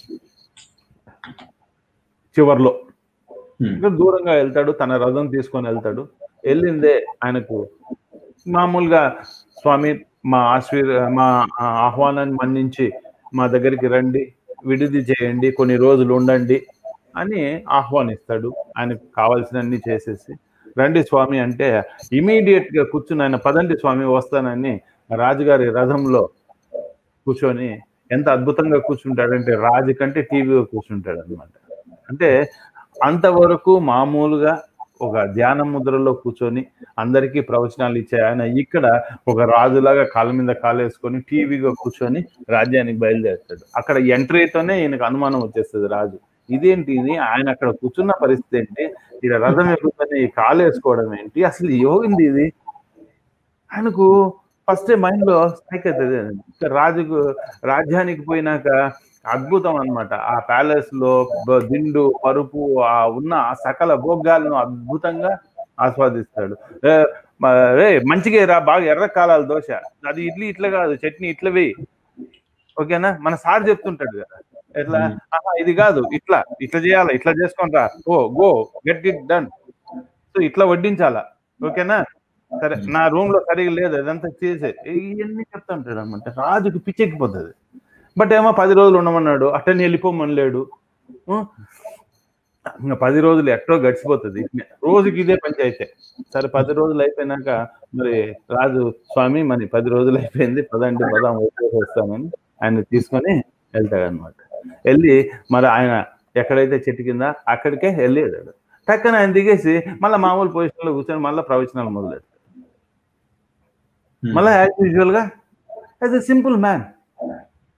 చివర్లో ఇంకా దూరంగా వెళ్తాడు తన రథం తీసుకొని వెళ్తాడు వెళ్ళిందే ఆయనకు మామూలుగా స్వామి మా ఆశీర్ మా ఆహ్వానాన్ని మన్నించి మా దగ్గరికి రండి విడిది చేయండి కొన్ని రోజులు ఉండండి అని ఆహ్వానిస్తాడు ఆయనకు కావాల్సినన్ని చేసేసి రండి స్వామి అంటే ఇమీడియట్ గా కూర్చుని ఆయన పదండి స్వామి వస్తానని రాజుగారి రథంలో కూర్చొని ఎంత అద్భుతంగా కూర్చుంటాడంటే రాజు కంటే టీవీలో కూర్చుంటాడు అనమాట అంటే అంతవరకు మామూలుగా ఒక ధ్యాన ముద్రలో కూర్చొని అందరికీ ప్రవచనాలు ఇచ్చే ఆయన ఇక్కడ ఒక రాజులాగా కాళ్ళ మీద కాలేసుకొని టీవీగా కూర్చొని రాజ్యానికి బయలుదేరుతాడు అక్కడ ఎంట్రీతోనే ఈయనకు అనుమానం వచ్చేస్తుంది రాజు ఇదేంటి ఇది ఆయన అక్కడ కూర్చున్న పరిస్థితి ఏంటి ఇక్కడ రథం ఎక్కుతూనే ఈ కాలు వేసుకోవడం ఏంటి అసలు యోగింది ఇది ఆయనకు ఫస్ట్ మైండ్ లో స్ట్రైక్ అవుతుంది ఇక రాజుకు రాజ్యానికి పోయినాక అద్భుతం అన్నమాట ఆ ప్యాలెస్ లో బ- దిండు పరుపు ఆ ఉన్న ఆ సకల భోగాలను అద్భుతంగా ఆస్వాదిస్తాడు ఏ, మ- రే మంచిగా రా బాగా ఎర్ర కాలాల దోశ అది ఇడ్లీ ఇట్లా కాదు చట్నీ ఇట్లా వేయి ఓకేనా మన సార్ చెప్తుంటాడు కదా ఎట్లా ఆహా, ఇది కాదు ఇట్లా ఇట్లా చేయాలా ఇట్లా చేసుకొని రా oh go get it done so ఇట్లా వడ్డించాలా ఓకేనా సరే నా రూమ్ లో సరిగా లేదు అదంతా చేసే ఇవన్నీ చెప్తుంటాడు అనమాట రాజుకు పిచ్చెక్కిపోతుంది బట్ ఏమో పది రోజులు ఉండమన్నాడు అట్టని వెళ్ళిపోమని లేడు ఉం? ఇంకా పది రోజులు ఎక్కడో గడిచిపోతుంది రోజుకి ఇదే పంచాయితే సరే పది రోజులు అయిపోయినాక మరి రాజు స్వామి మరి పది రోజులు అయిపోయింది పదండి పదాం వచ్చేసి వస్తామని ఆయన తీసుకొని వెళ్తాడు అనమాట వెళ్ళి మరి ఆయన ఎక్కడైతే చెట్టు కింద అక్కడికే వెళ్ళి వెళ్ళాడు టక్కన ఆయన దిగేసి మళ్ళీ మామూలు పొజిషన్ లో కూర్చొని మళ్ళీ ప్రవచనాలు మొదలెట్టాడు మళ్ళీ యాజ్ యూజువల్ గా యాజ్ ఎ సింపుల్ మ్యాన్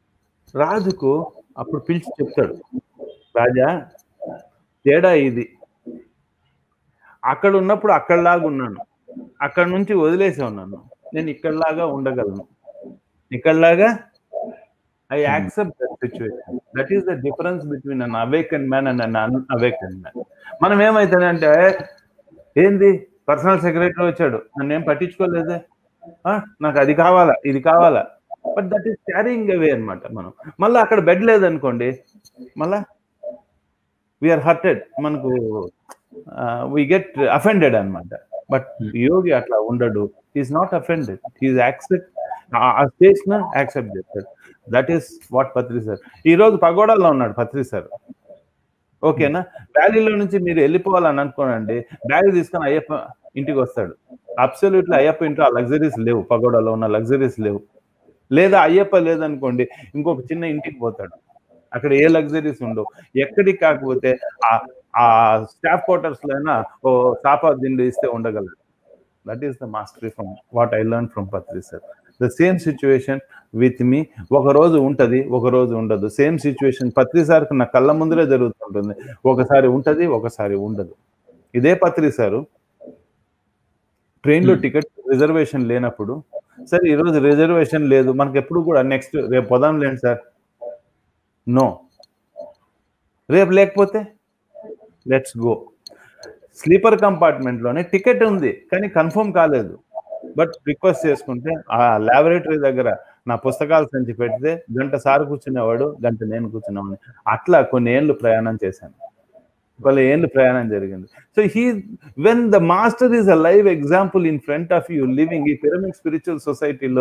రాజుకు అప్పుడు పిలిచి చెప్తాడు రాజా తేడా ఇది అక్కడ ఉన్నప్పుడు అక్కడలాగా ఉన్నాను అక్కడ నుంచి వదిలేసి ఉన్నాను నేను ఇక్కడలాగా ఉండగలను ఇక్కడలాగా I accept that situation that is the difference between an awaken man and an an awaken man మనం ఏమైతుందంటే ఏంది పర్సనల్ సెక్రటరీ వచ్చాడు నన్ను ఏం పట్టించుకోలేదే ఆ, నాకు అది కావాలా ఇది కావాలా but that is carrying away అనమాట మనం మళ్ళీ అక్కడ బెడ్ లేదనుకోండి మళ్ళా వీఆర్ హర్టెడ్ మనకు వి గెట్ అఫెండెడ్ అనమాట బట్ యోగి అట్లా ఉండడు is not offended is accept ఆ స్టేజ్ ను యాక్సెప్ట్ చేస్తాడు that is what Patri sir ఈ రోజు పగోడాలో ఉన్నాడు పత్రి సార్ ఓకేనా వ్యాలీలో నుంచి మీరు వెళ్ళిపోవాలని అనుకోనండి బ్యాగ్ తీసుకొని అయ్యప్ప ఇంటికి వస్తాడు అబ్సల్యూట్లీ అయ్యప్ప ఇంట్లో ఆ లగ్జరీస్ లేవు పగోడాలో ఉన్న లగ్జరీస్ లేవు లేదా అయ్యప్ప లేదనుకోండి ఇంకొక చిన్న ఇంటికి పోతాడు అక్కడ ఏ లగ్జరీస్ ఉండవు ఎక్కడికి కాకపోతే ఆ ఆ స్టాఫ్ క్వార్టర్స్ లో అయినా ఓ చాపా దిండు ఇస్తే ఉండగలడు that is the mastery from what I learn from Patri sir the same situation with me ఒక రోజు ఉంటది ఒక రోజు ఉండదు సేమ్ సిచ్యువేషన్ పత్రి సార్కి నా కళ్ళ ముందరే జరుగుతుంటుంది ఒకసారి ఉంటది ఒకసారి ఉండదు ఇదే పత్రి సారు ట్రైన్లో టికెట్ రిజర్వేషన్ లేనప్పుడు సార్ ఈరోజు రిజర్వేషన్ లేదు మనకి ఎప్పుడు కూడా నెక్స్ట్ రేపు పోదాం లేండి సార్ నో రేపు లేకపోతే లెట్స్ గో స్లీపర్ కంపార్ట్మెంట్లోనే టికెట్ ఉంది కానీ కన్ఫర్మ్ కాలేదు బట్ రిక్వెస్ట్ చేసుకుంటే ఆ ల్యాబొరేటరీ దగ్గర నా పుస్తకాలు సంచి పెడితే గంట సార్ కూర్చునేవాడు గంట నేను కూర్చునేవాడిని అట్లా కొన్ని ఏళ్ళు ప్రయాణం చేశాను కొన్ని ఏళ్ళు ప్రయాణం జరిగింది so he when the master is a live example in front of you living ఈ పిరమిడ్ స్పిరిచువల్ సొసైటీలో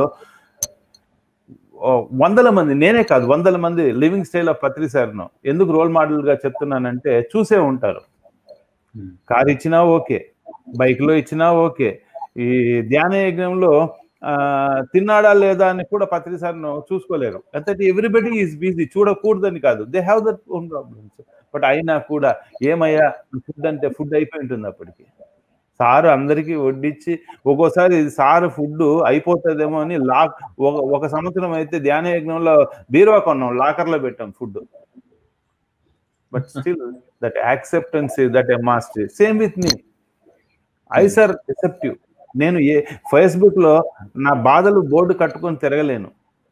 వందల మంది నేనే కాదు వందల మంది లివింగ్ స్టైల్ ఆఫ్ పత్రి సార్ను ఎందుకు రోల్ మోడల్ గా చెప్తున్నానంటే చూసే ఉంటారు కార్ ఇచ్చినా ఓకే బైక్ లో ఇచ్చినా ఓకే ఈ ధ్యాన యజ్ఞంలో ఆ, తిన్నాడా లేదా అని కూడా పత్రి సార్ను చూసుకోలేరు అంతటి ఎవ్రీబడి ఈజ్ బిజీ చూడకూడదని కాదు they have that own problems but అయినా కూడా ఏమయ్యా ఫుడ్ అంటే ఫుడ్ అయిపోయి ఉంటుంది అప్పటికి సారు అందరికీ వడ్డించి ఒక్కోసారి సారు ఫుడ్ అయిపోతుందేమో అని లాక్ ఒక ఒక సంవత్సరం అయితే ధ్యాన యజ్ఞంలో బీరువా కొన్నాం లాకర్ లో పెట్టాం food but still that acceptance that a master same with me I sir receptive నేను ఏ ఫేస్బుక్ లో నా బాధలు బోర్డు కట్టుకొని తిరగలేను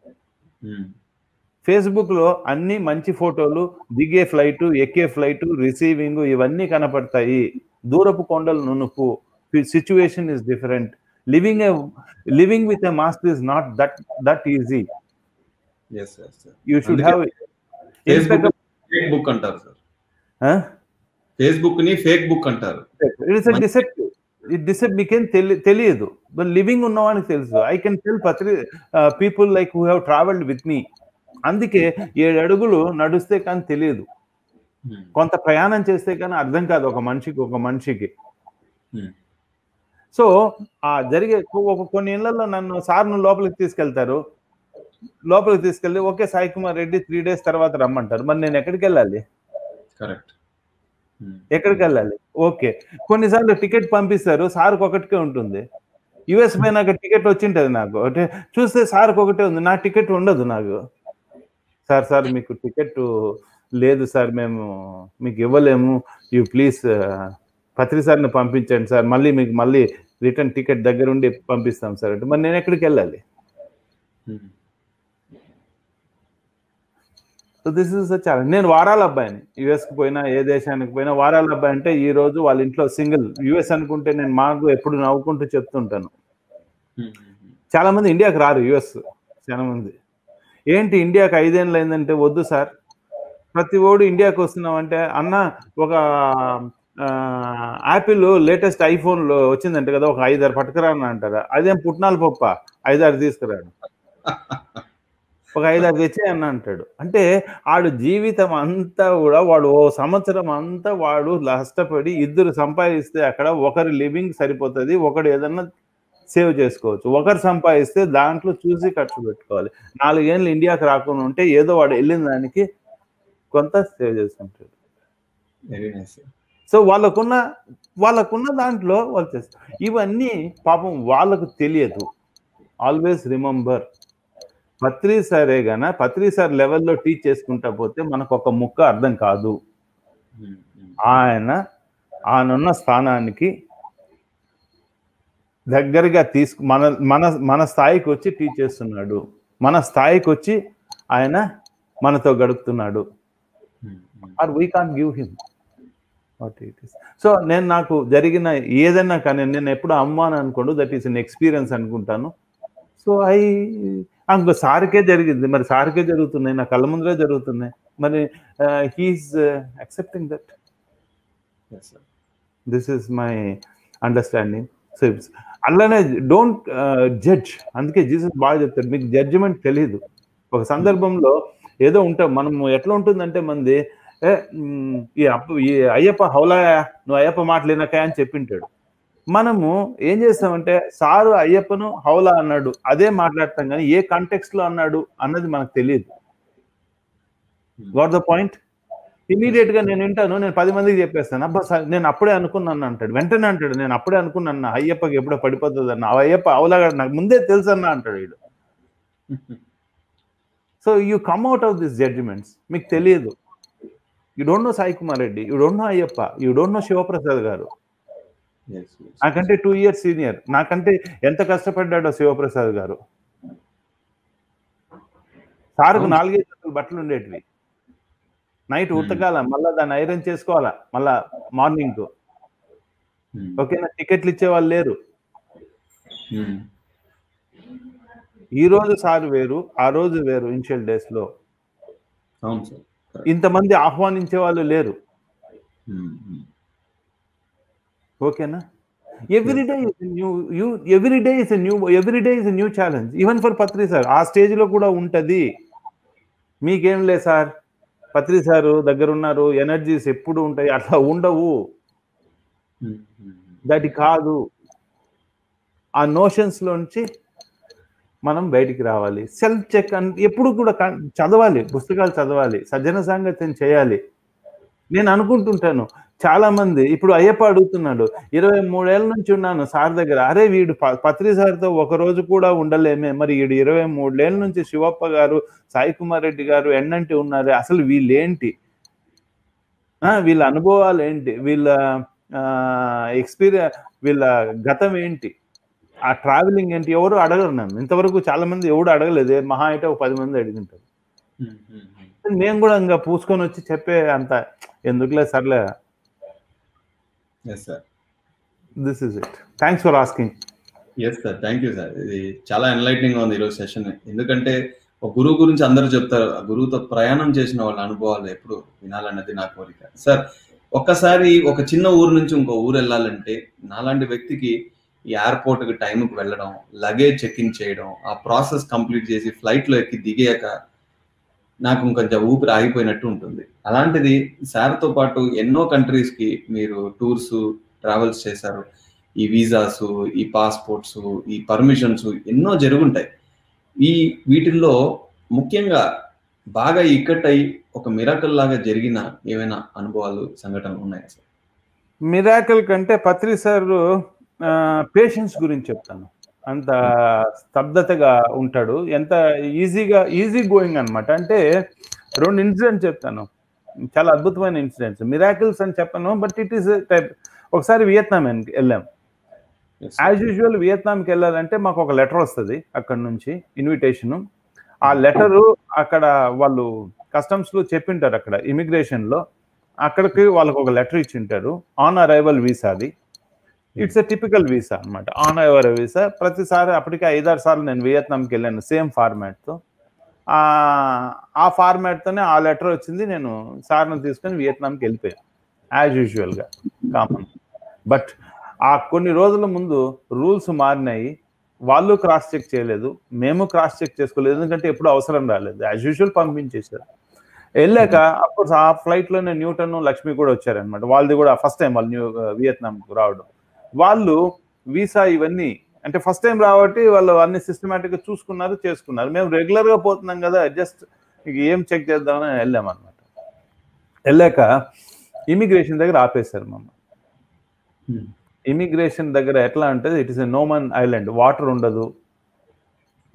ఫేస్బుక్ లో అన్ని మంచి ఫోటోలు దిగే ఫ్లైట్ ఎక్కే ఫ్లైట్ రిసీవింగ్ ఇవన్నీ కనపడతాయి దూరపు కొండలు నునుపు situation is different living a living with a master is not that that easy you should have Facebook fake book అంటారు సార్ ఫేస్బుక్ ని ఫేక్ బుక్ అంటారు ఇట్స్ డిసెప్టివ్ ఇది డిసెప్ట్ మీకేం తెలి తెలియదు బట్ లివింగ్ ఉన్నవానికి తెలుసు I can tell Patri people like who have travelled with me అందుకే ఏడు అడుగులు నడుస్తే కానీ తెలియదు కొంత ప్రయాణం చేస్తే కానీ అర్థం కాదు ఒక మనిషికి ఒక మనిషికి సో ఆ జరిగే ఒక కొన్ని ఇళ్లలో నన్ను సార్ను లోపలికి తీసుకెళ్తారు లోపలికి తీసుకెళ్ళి okay Sai Kumar Reddy three days తర్వాత రమ్మంటారు మరి నేను ఎక్కడికి వెళ్ళాలి కరెక్ట్ ఎక్కడికి వెళ్ళాలి ఓకే కొన్నిసార్లు టికెట్ పంపిస్తారు సార్కి ఒకటికే ఉంటుంది యుఎస్ పోయినాక టికెట్ వచ్చింటది నాకు అంటే చూస్తే సార్కి ఒకటే ఉంది నా టికెట్ ఉండదు నాకు సార్ సార్ మీకు టికెట్ లేదు సార్ మేము మీకు ఇవ్వలేము యూ ప్లీజ్ పత్రి సార్ని పంపించండి సార్ మళ్ళీ మీకు మళ్ళీ రిటర్న్ టికెట్ దగ్గర ఉండి పంపిస్తాం సార్ అంటే మరి నేను ఎక్కడికి వెళ్ళాలి సో దిస్ ఇస్ ఛాలెంజ్ నేను వారాల అబ్బాయిని యుఎస్కి పోయినా ఏ దేశానికి పోయినా వారాల అబ్బాయి అంటే ఈ రోజు వాళ్ళ ఇంట్లో సింగిల్ యుఎస్ అనుకుంటే నేను మాకు ఎప్పుడు నవ్వుకుంటూ చెప్తుంటాను చాలా మంది ఇండియాకి రారు యుఎస్ చాలా మంది ఏంటి ఇండియాకి ఐదేళ్ళు అయిందంటే వద్దు సార్ ప్రతి ఓడు ఇండియాకి వస్తున్నామంటే అన్న ఒక యాపిల్ లేటెస్ట్ ఐఫోన్లో వచ్చిందంటే కదా ఒక ఐదారు పట్టుకురా అని అంటారా అదేం పుట్నాల పప్ప ఐదారు తీసుకురాడు ఒక ఐదారు తెచ్చే అన్న అంటాడు అంటే ఆడు జీవితం అంతా కూడా వాడు ఓ సంవత్సరం అంతా వాడు కష్టపడి ఇద్దరు సంపాదిస్తే అక్కడ ఒకరి లివింగ్ సరిపోతుంది ఒకడు ఏదన్నా సేవ్ చేసుకోవచ్చు ఒకరు సంపాదిస్తే దాంట్లో చూసి ఖర్చు పెట్టుకోవాలి నాలుగేళ్ళు ఇండియాకి రాకుండా ఉంటే ఏదో వాడు వెళ్ళిన దానికి కొంత సేవ్ చేసుకుంటాడు వెరీ నైస్ సో వాళ్ళకున్న వాళ్ళకున్న దాంట్లో వాళ్ళు చేస్తారు ఇవన్నీ పాపం వాళ్ళకు తెలియదు ఆల్వేస్ రిమెంబర్ పత్రి సరే గన పత్రి సార్ లెవెల్లో టీచ్ చేసుకుంటా పోతే మనకు ఒక ముక్క అర్థం కాదు ఉమ్, ఉమ్, ఆయన ఆయనున్న స్థానానికి దగ్గరగా తీసుకు మన మన మన స్థాయికి వచ్చి టీచ్ చేస్తున్నాడు మన స్థాయికి వచ్చి ఆయన మనతో గడుపుతున్నాడు um, um. Are we can give him what it is so నేను నాకు జరిగిన ఏదైనా కానీ నేను ఎప్పుడు అమ్మ అని అనుకోండు దట్ ఈస్ అన్ ఎక్స్పీరియన్స్ అనుకుంటాను సో ఐ ఇంకో సార్కే జరిగింది మరి సార్కే జరుగుతున్నాయి నా కళ్ళ ముందరే జరుగుతున్నాయి మరి he is accepting that Yes, sir. This is my understanding so అలానే డోంట్ జడ్జ్ అందుకే జీసస్ బాగా చెప్తాడు మీకు జడ్జిమెంట్ తెలియదు ఒక సందర్భంలో ఏదో ఉంటాం మనం ఎట్లా ఉంటుందంటే మంది ఏ మ్, ఈ అప్ప ఈ అయ్యప్ప హౌలా నువ్వు అయ్యప్ప మాటలేనకా అని చెప్పింటాడు మనము ఏం చేస్తామంటే సారు అయ్యప్పను హౌలా అన్నాడు అదే మాట్లాడతాం కానీ ఏ కాంటెక్స్ట్ లో అన్నాడు అన్నది మనకు తెలియదు వాట్ ద పాయింట్ ఇమీడియట్ గా నేను వింటాను నేను పది మందికి చెప్పేస్తాను అబ్బా సార్ నేను అప్పుడే అనుకున్నాను అంటాడు వెంటనే అంటాడు నేను అప్పుడే అనుకున్నాను అయ్యప్పకి ఎప్పుడో పడిపోతుంది అన్న ఆ అయ్యప్ప అవలాగా నాకు ముందే తెలుసు అన్న అంటాడు వీడు so you come out of this judgements మీకు తెలియదు you don't know Sai Kumar Reddy you don't know Ayyappa you don't know Shivaprasad garu Yes, yes. నాకంటే టూ ఇయర్స్ సీనియర్ నాకంటే ఎంత కష్టపడ్డాడో శివప్రసాద్ గారు సార్కు నాలుగైదు జతలు బట్టలు ఉండేటివి నైట్ ఉతకాల మళ్ళా దాన్ని ఐరన్ చేసుకోవాలా మళ్ళా మార్నింగ్ కు ఉమ్, ఓకేనా టికెట్లు ఇచ్చే వాళ్ళు లేరు ఉమ్, ఈ రోజు సార్ వేరు ఆ రోజు వేరు ఇనిషియల్ డేస్ లో అవును సార్ ఇంతమంది ఆహ్వానించే వాళ్ళు లేరు ఉమ్, ఉమ్. ఓకేనా every day is new you every day is new every day is new challenge even for Patri sir ఆ స్టేజ్ లో కూడా ఉంటది మీకేం లేదు సార్ పత్రి సారు దగ్గర ఉన్నారు ఎనర్జీస్ ఎప్పుడు ఉంటాయి అట్లా ఉండవు ఉమ్, ఉమ్, దట్ కాదు ఆ నోషన్స్ లోంచి మనం బయటికి రావాలి సెల్ఫ్ చెక్ అని ఎప్పుడు కూడా కన్- చదవాలి పుస్తకాలు చదవాలి సజ్జన సాంగత్యం చేయాలి నేను అనుకుంటుంటాను చాలా మంది ఇప్పుడు అయ్యప్ప అడుగుతున్నాడు ఇరవై మూడేళ్ల నుంచి ఉన్నాను సార్ దగ్గర అరే వీడు ప- పత్రి సార్తో ఒక రోజు కూడా ఉండలేమే మరి వీడు ఇరవై మూడేళ్ల నుంచి శివప్ప గారు సాయి కుమార్ రెడ్డి గారు ఎన్నంటి ఉన్నారు అసలు వీళ్ళేంటి ఆ, వీళ్ళ అనుభవాలు ఏంటి వీళ్ళ ఎక్స్పీరియన్స్ వీళ్ళ గతం ఏంటి ఆ ట్రావెలింగ్ ఏంటి ఎవరు అడగరు నన్ను ఇంతవరకు చాలా మంది ఎవడు అడగలేదు ఏ మహా అయితే ఒక పది మంది అడిగింటారు ఉమ్, ఉమ్, ఉమ్. నేను కూడా ఇంకా పూసుకొని వచ్చి చెప్పే అంత ఎందుకులే సర్లే yes sir this is it thanks for asking yes sir thank you sir ఇది చాలా ఎన్లైటింగ్ ఉంది ఈరోజు సెషన్ ఎందుకంటే ఒక గురువు గురించి అందరూ చెప్తారు ఆ గురువుతో ప్రయాణం చేసిన వాళ్ళ అనుభవాలు ఎప్పుడు వినాలన్నది నా కోరిక సార్ ఒక్కసారి ఒక చిన్న ఊరు నుంచి ఇంకో ఊరు వెళ్ళాలంటే నాలాంటి వ్యక్తికి ఈ ఎయిర్పోర్ట్కి టైంకి వెళ్ళడం లగేజ్ చెక్ ఇన్ చేయడం ఆ ప్రాసెస్ కంప్లీట్ చేసి ఫ్లైట్లో ఎక్కి దిగాక నాకు ఇంకొంచెం ఊపిరి ఆగిపోయినట్టు ఉంటుంది అలాంటిది సార్తో పాటు ఎన్నో కంట్రీస్కి మీరు టూర్స్ ట్రావెల్స్ చేశారు ఈ వీసాస్ ఈ పాస్పోర్ట్స్ ఈ పర్మిషన్స్ ఎన్నో జరుగుంటాయి ఈ వీటిల్లో ముఖ్యంగా బాగా ఇక్కట్టయి ఒక మిరాకల్ లాగా జరిగిన ఏమైనా అనుభవాలు సంఘటనలు ఉన్నాయా సార్ మిరాకల్ కంటే పత్రి సార్ పేషెన్స్ గురించి చెప్తాను అంత స్తబ్దతగా ఉంటాడు ఎంత ఈజీగా ఈజీ గోయింగ్ అన్నమాట అంటే రెండు ఇన్సిడెంట్స్ చెప్తాను చాలా అద్భుతమైన ఇన్సిడెంట్స్ మిరాకిల్స్ అని చెప్పను బట్ ఇట్ ఈస్ టైప్ ఒకసారి వియత్నాం వెళ్ళాం Yes, యాజ్ యూజువల్ వియత్నాంకి వెళ్ళాలంటే మాకు ఒక లెటర్ వస్తుంది అక్కడ నుంచి ఇన్విటేషన్ ఆ లెటరు అక్కడ వాళ్ళు కస్టమ్స్ లో చెప్పింటారు అక్కడ ఇమిగ్రేషన్ లో అక్కడికి వాళ్ళకి ఒక లెటర్ ఇచ్చింటారు ఆన్ అరైవల్ వీసాది ఇట్స్ ఎ టిపికల్ వీసా అన్నమాట ఆన్ అరైవల్ వీసా ప్రతిసారి అప్పటికే ఐదారు సార్లు నేను వియత్నాంకి వెళ్ళాను సేమ్ ఫార్మాట్ తో ఆ ఆ ఫార్మాట్ తోనే ఆ లెటర్ వచ్చింది నేను సార్ని తీసుకొని వియత్నాంకి వెళ్ళిపోయాను యాజ్ యూజువల్ గా కామన్ బట్ ఆ కొన్ని రోజుల ముందు రూల్స్ మారినాయి వాళ్ళు క్రాస్ చెక్ చేయలేదు మేము క్రాస్ చెక్ చేసుకోలేదు ఎందుకంటే ఎప్పుడు అవసరం రాలేదు యాజ్ యూజువల్ పంపించేశారు వెళ్ళాక అప్పుడు ఆ ఫ్లైట్ లోనే న్యూటన్ లక్ష్మి కూడా వచ్చారనమాట వాళ్ళది కూడా ఫస్ట్ టైం వాళ్ళు న్యూ వియత్నాం రావడం వాళ్ళు వీసా ఇవన్నీ అంటే ఫస్ట్ టైం రాబట్టి వాళ్ళు అన్ని సిస్టమేటిక్ గా చూసుకున్నారు చేసుకున్నారు మేము రెగ్యులర్ గా పోతున్నాం కదా జస్ట్ ఏం చెక్ చేద్దామని వెళ్ళాం అనమాట వెళ్ళాక ఇమిగ్రేషన్ దగ్గర ఆపేశారు మమ్మల్ని Hmm. ఇమిగ్రేషన్ దగ్గర ఎట్లా అంటే it is a no man island water ఉండదు Hmm.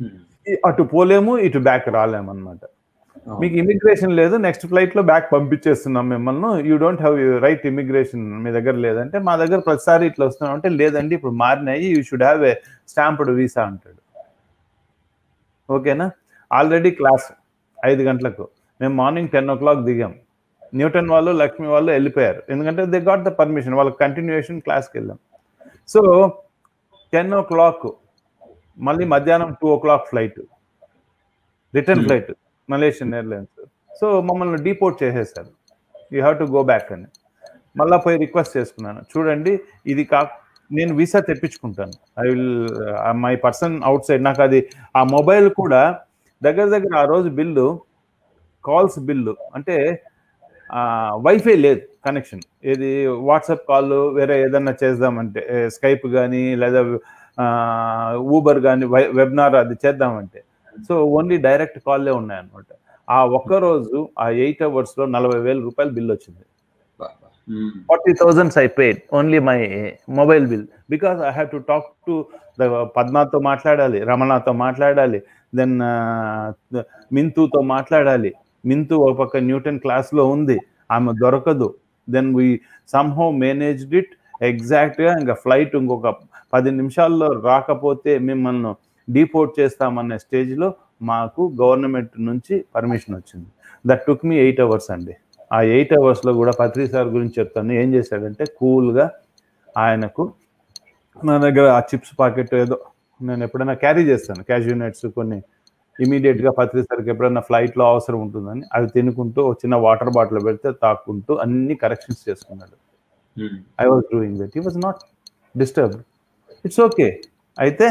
అటు పోలేము ఇటు బ్యాక్ రాలేము అనమాట మీకు ఇమిగ్రేషన్ లేదు నెక్స్ట్ ఫ్లైట్ లో బ్యాక్ పంపించేస్తున్నాం మిమ్మల్ని you don't have right immigration మీ దగ్గర లేదంటే మా దగ్గర ప్రతిసారి ఇట్లా వస్తున్నాం అంటే లేదండి ఇప్పుడు మారినాయి you should have a stamped visa అంటాడు ఓకేనా ఆల్రెడీ క్లాస్ ఐదు గంటలకు మేము మార్నింగ్ టెన్ ఓ క్లాక్ దిగాం న్యూటన్ వాళ్ళు లక్ష్మి వాళ్ళు వెళ్ళిపోయారు ఎందుకంటే దే గాట్ ద పర్మిషన్ వాళ్ళకి కంటిన్యూషన్ క్లాస్కి వెళ్ళాం సో టెన్ ఓ క్లాక్ మళ్ళీ మధ్యాహ్నం two o'clock flight return flight Malaysian airlines so మమ్మల్ని డీపోర్ట్ చేసేసారు you have to go back అని మళ్ళీ పోయి రిక్వెస్ట్ చేసుకున్నాను చూడండి ఇది కా నేను visa తెప్పించుకుంటాను I will my person outside నాకు అది ఆ మొబైల్ కూడా దగ్గర దగ్గర ఆ రోజు బిల్లు కాల్స్ బిల్లు అంటే వైఫై లేదు కనెక్షన్ ఏది వాట్సాప్ కాల్ వేరే ఏదన్నా చేద్దామంటే స్కైప్ కానీ లేదా ఊబర్ కానీ వెబ్నార్ అది చేద్దామంటే సో ఓన్లీ డైరెక్ట్ కాల్లే ఉన్నాయన్నమాట ఆ ఒక్క రోజు ఆ ఎయిట్ అవర్స్ లో నలభై వేల రూపాయలు బిల్ వచ్చింది forty thousands I paid only my mobile bill because I have to talk to పద్మాతో మాట్లాడాలి రమణతో మాట్లాడాలి దెన్ మింతుతో మాట్లాడాలి మింతు ఒక పక్క న్యూటన్ క్లాస్లో ఉంది ఆమె దొరకదు then we somehow managed it ఎగ్జాక్ట్గా ఇంకా ఫ్లైట్ ఇంకొక పది నిమిషాల్లో రాకపోతే మిమ్మల్ని డీపోర్ట్ చేస్తామనే స్టేజ్లో మాకు గవర్నమెంట్ నుంచి పర్మిషన్ వచ్చింది that took me eight hours అండి ఆ ఎయిట్ అవర్స్లో కూడా పత్రి సార్ గురించి చెప్తాను ఏం చేశాడంటే కూల్గా ఆయనకు నా దగ్గర ఆ చిప్స్ పాకెట్ ఏదో నేను ఎప్పుడైనా క్యారీ చేస్తాను క్యాజువల్ నట్స్ కొన్ని ఇమీడియట్గా పత్రి సార్కి ఎప్పుడైనా ఫ్లైట్లో అవసరం ఉంటుందని అవి తినుకుంటూ చిన్న వాటర్ బాటిల్ పెడితే తాక్కుంటూ అన్ని కరెక్షన్స్ చేసుకున్నాడు I was doing that he was not disturb it's okay అయితే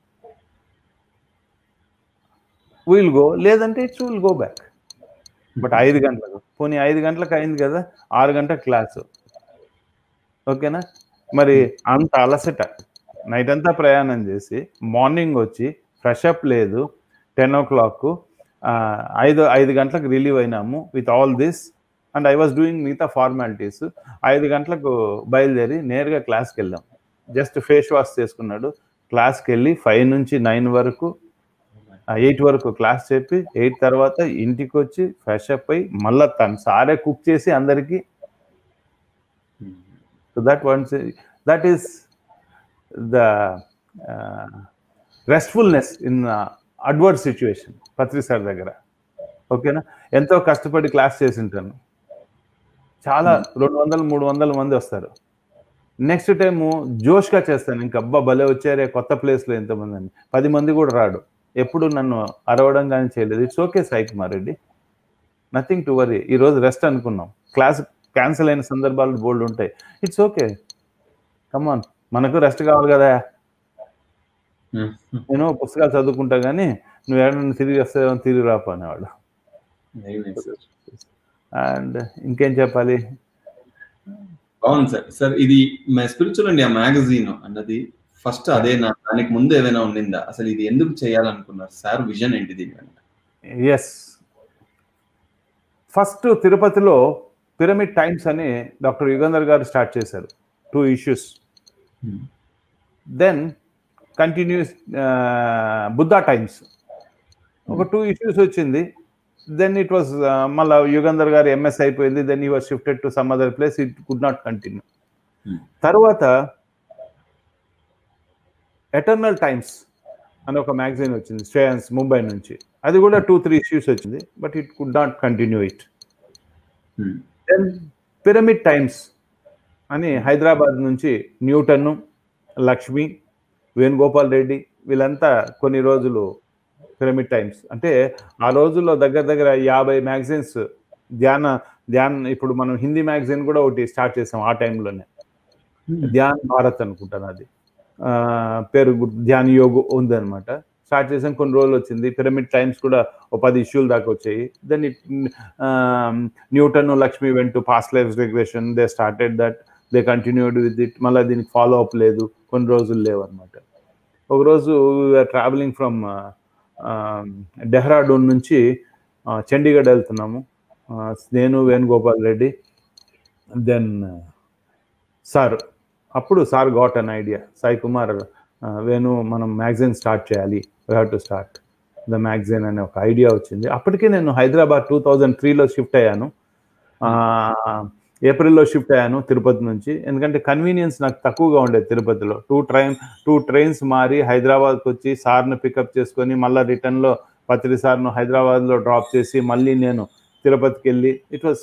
విల్ గో లేదంటే it's will go back but ఐదు గంటలకు పోనీ ఐదు గంటలకు అయింది కదా ఆరు గంటల క్లాసు ఓకేనా మరి అంత అలసట నైట్ అంతా ప్రయాణం చేసి మార్నింగ్ వచ్చి ఫ్రెష్ అప్ లేదు టెన్ ఓ క్లాక్ ఐదు ఐదు గంటలకు రిలీవ్ అయినాము with all this and I was doing మిగతా ఫార్మాలిటీస్ ఐదు గంటలకు బయలుదేరి నేరుగా క్లాస్కి వెళ్ళాం జస్ట్ ఫేస్ వాష్ చేసుకున్నాడు క్లాస్కి వెళ్ళి ఫైవ్ నుంచి నైన్ వరకు ఎయిట్ వరకు క్లాస్ చెప్పి ఎయిట్ తర్వాత ఇంటికి వచ్చి ఫ్రెష్ అప్ అయి మళ్ళీ తను సారే కుక్ చేసి అందరికి so that once that is the restfulness in adverse situation Patri sir దగ్గర ఓకేనా ఎంతో కష్టపడి క్లాస్ చేసి ఉంటాను చాలా రెండు వందలు మూడు వందల మంది వస్తారు నెక్స్ట్ టైము జోష్గా చేస్తాను ఇంకా అబ్బా భలే వచ్చారే కొత్త ప్లేస్లో ఎంతమంది అని పది మంది కూడా రాడు ఎప్పుడు నన్ను అరవడం కానీ చేయలేదు it's okay Sai Kumar Reddy nothing to worry ఈరోజు రెస్ట్ అనుకున్నాం క్లాస్ క్యాన్సిల్ అయిన సందర్భాలు బోల్డ్ ఉంటాయి ఇట్స్ ఓకే కమాన్ మనకు రెస్ట్ కావాలి కదా నేను పుస్తకాలు చదువుకుంటా కానీ నువ్వు ఏడన్నా తిరిగి వస్తే తిరిగి రాపు అనేవాడు అండ్ ఇంకేం చెప్పాలి బాగుంది సార్ సార్ ఇది స్పిరిచువల్ ఇండియా మ్యాగజైన్ అన్నది ఫస్ట్ అదే నా దానికి ముందు ఏదైనా ఉండిందా అసలు ఇది ఎందుకు చేయాలనుకున్నారు సార్ విజన్ ఏంటి దీని ఎస్ ఫస్ట్ తిరుపతిలో పిరమిడ్ టైమ్స్ అని డాక్టర్ యుగంధర్ గారు స్టార్ట్ చేశారు two issues then continues Buddha times ఒక టూ ఇష్యూస్ వచ్చింది దెన్ ఇట్ వాస్ మళ్ళీ యుగంధర్ గారు ఎంఎస్ అయిపోయింది then he was shifted to some other place it could not continue తర్వాత ఎటర్నల్ టైమ్స్ అని ఒక మ్యాగజైన్ వచ్చింది శ్రేయన్స్ ముంబై నుంచి అది కూడా టూ త్రీ ఇష్యూస్ వచ్చింది but it could not continue it then pyramid times అని హైదరాబాద్ నుంచి న్యూటన్ లక్ష్మి వేణుగోపాల్ రెడ్డి వీళ్ళంతా కొన్ని రోజులు పిరమిడ్ టైమ్స్ అంటే ఆ రోజుల్లో దగ్గర దగ్గర యాభై మ్యాగజైన్స్ ధ్యాన ధ్యాన్ ఇప్పుడు మనం హిందీ మ్యాగజైన్ కూడా ఒకటి స్టార్ట్ చేసాం ఆ టైంలోనే ధ్యాన్ భారత్ అనుకుంటాను అది పేరు ధ్యాన్ యోగ్ ఉందన్నమాట స్టార్ట్ చేసాం కొన్ని రోజులు వచ్చింది పిరమిడ్ టైమ్స్ కూడా ఒక పది ఇష్యూలు దాకా వచ్చాయి then it Newton Lakshmi went to past life regression they started that they continued with it మళ్ళీ దీనికి ఫాలో అప్ లేదు కొన్ని రోజులు లేవు అనమాట ఒకరోజు ట్రావెలింగ్ ఫ్రమ్ డెహ్రాడూన్ నుంచి చండీగఢ్ వెళ్తున్నాము నేను వేణుగోపాల్ రెడ్డి దెన్ సార్ అప్పుడు sir got an idea Sai Kumar Venu మనం మ్యాగజైన్ స్టార్ట్ చేయాలి we have to start the magazine అనే ఒక ఐడియా వచ్చింది అప్పటికే నేను హైదరాబాద్ టూ థౌజండ్ త్రీలో షిఫ్ట్ అయ్యాను ఏప్రిల్లో షిఫ్ట్ అయ్యాను తిరుపతి నుంచి ఎందుకంటే కన్వీనియన్స్ నాకు తక్కువగా ఉండేది తిరుపతిలో టూ ట్రైన్ టూ ట్రైన్స్ మారి హైదరాబాద్కి వచ్చి సార్ను పికప్ చేసుకొని మళ్ళీ రిటర్న్లో పత్రి సార్ను హైదరాబాద్లో డ్రాప్ చేసి మళ్ళీ నేను తిరుపతికి వెళ్ళి ఇట్ వాస్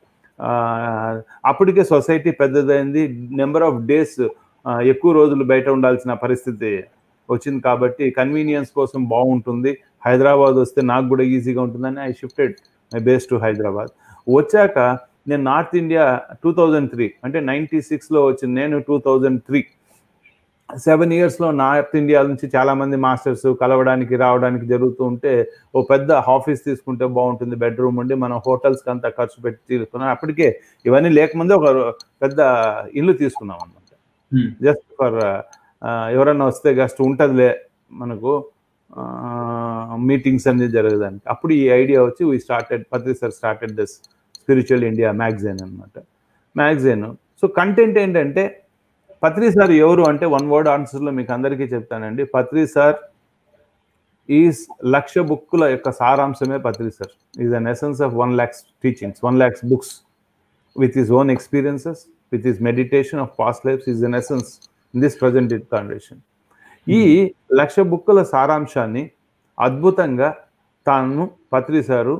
అప్పటికే సొసైటీ పెద్దదైంది నెంబర్ ఆఫ్ డేస్ ఎక్కువ రోజులు బయట ఉండాల్సిన పరిస్థితి వచ్చింది కాబట్టి కన్వీనియన్స్ కోసం బాగుంటుంది హైదరాబాద్ వస్తే నాకు కూడా ఈజీగా ఉంటుందని I shifted my base to Hyderabad వచ్చాక నేను north India two thousand three అంటే నైంటీ సిక్స్లో వచ్చింది నేను టూ థౌజండ్ త్రీ సెవెన్ ఇయర్స్లో నార్త్ ఇండియా నుంచి చాలామంది మాస్టర్స్ కలవడానికి రావడానికి జరుగుతూ ఉంటే ఓ పెద్ద ఆఫీస్ తీసుకుంటే బాగుంటుంది బెడ్రూమ్ ఉండి మనం హోటల్స్కి అంతా ఖర్చు పెట్టి తీసుకున్నాం అప్పటికే ఇవన్నీ లేకముందే ఒక పెద్ద ఇల్లు తీసుకున్నాం అనమాట జస్ట్ ఫర్ ఎవరన్నా వస్తే జస్ట్ ఉంటుందిలే మనకు మీటింగ్స్ అన్ని జరగడానికి అప్పుడు ఈ ఐడియా వచ్చి we started Patri sir started this spiritual India magazine అనమాట మ్యాగజైన్ సో కంటెంట్ ఏంటంటే పత్రి సార్ ఎవరు అంటే వన్ వర్డ్ ఆన్సర్లో మీకు అందరికీ చెప్తానండి పత్రి సార్ ఈజ్ లక్ష బుక్కుల యొక్క సారాంశమే Patri sir is an essence of one lakhs teachings one lakhs books with his own experiences with his meditation of past lifes is an essence in this present condition ఈ లక్ష బుక్కుల సారాంశాన్ని అద్భుతంగా తాను పత్రి సారు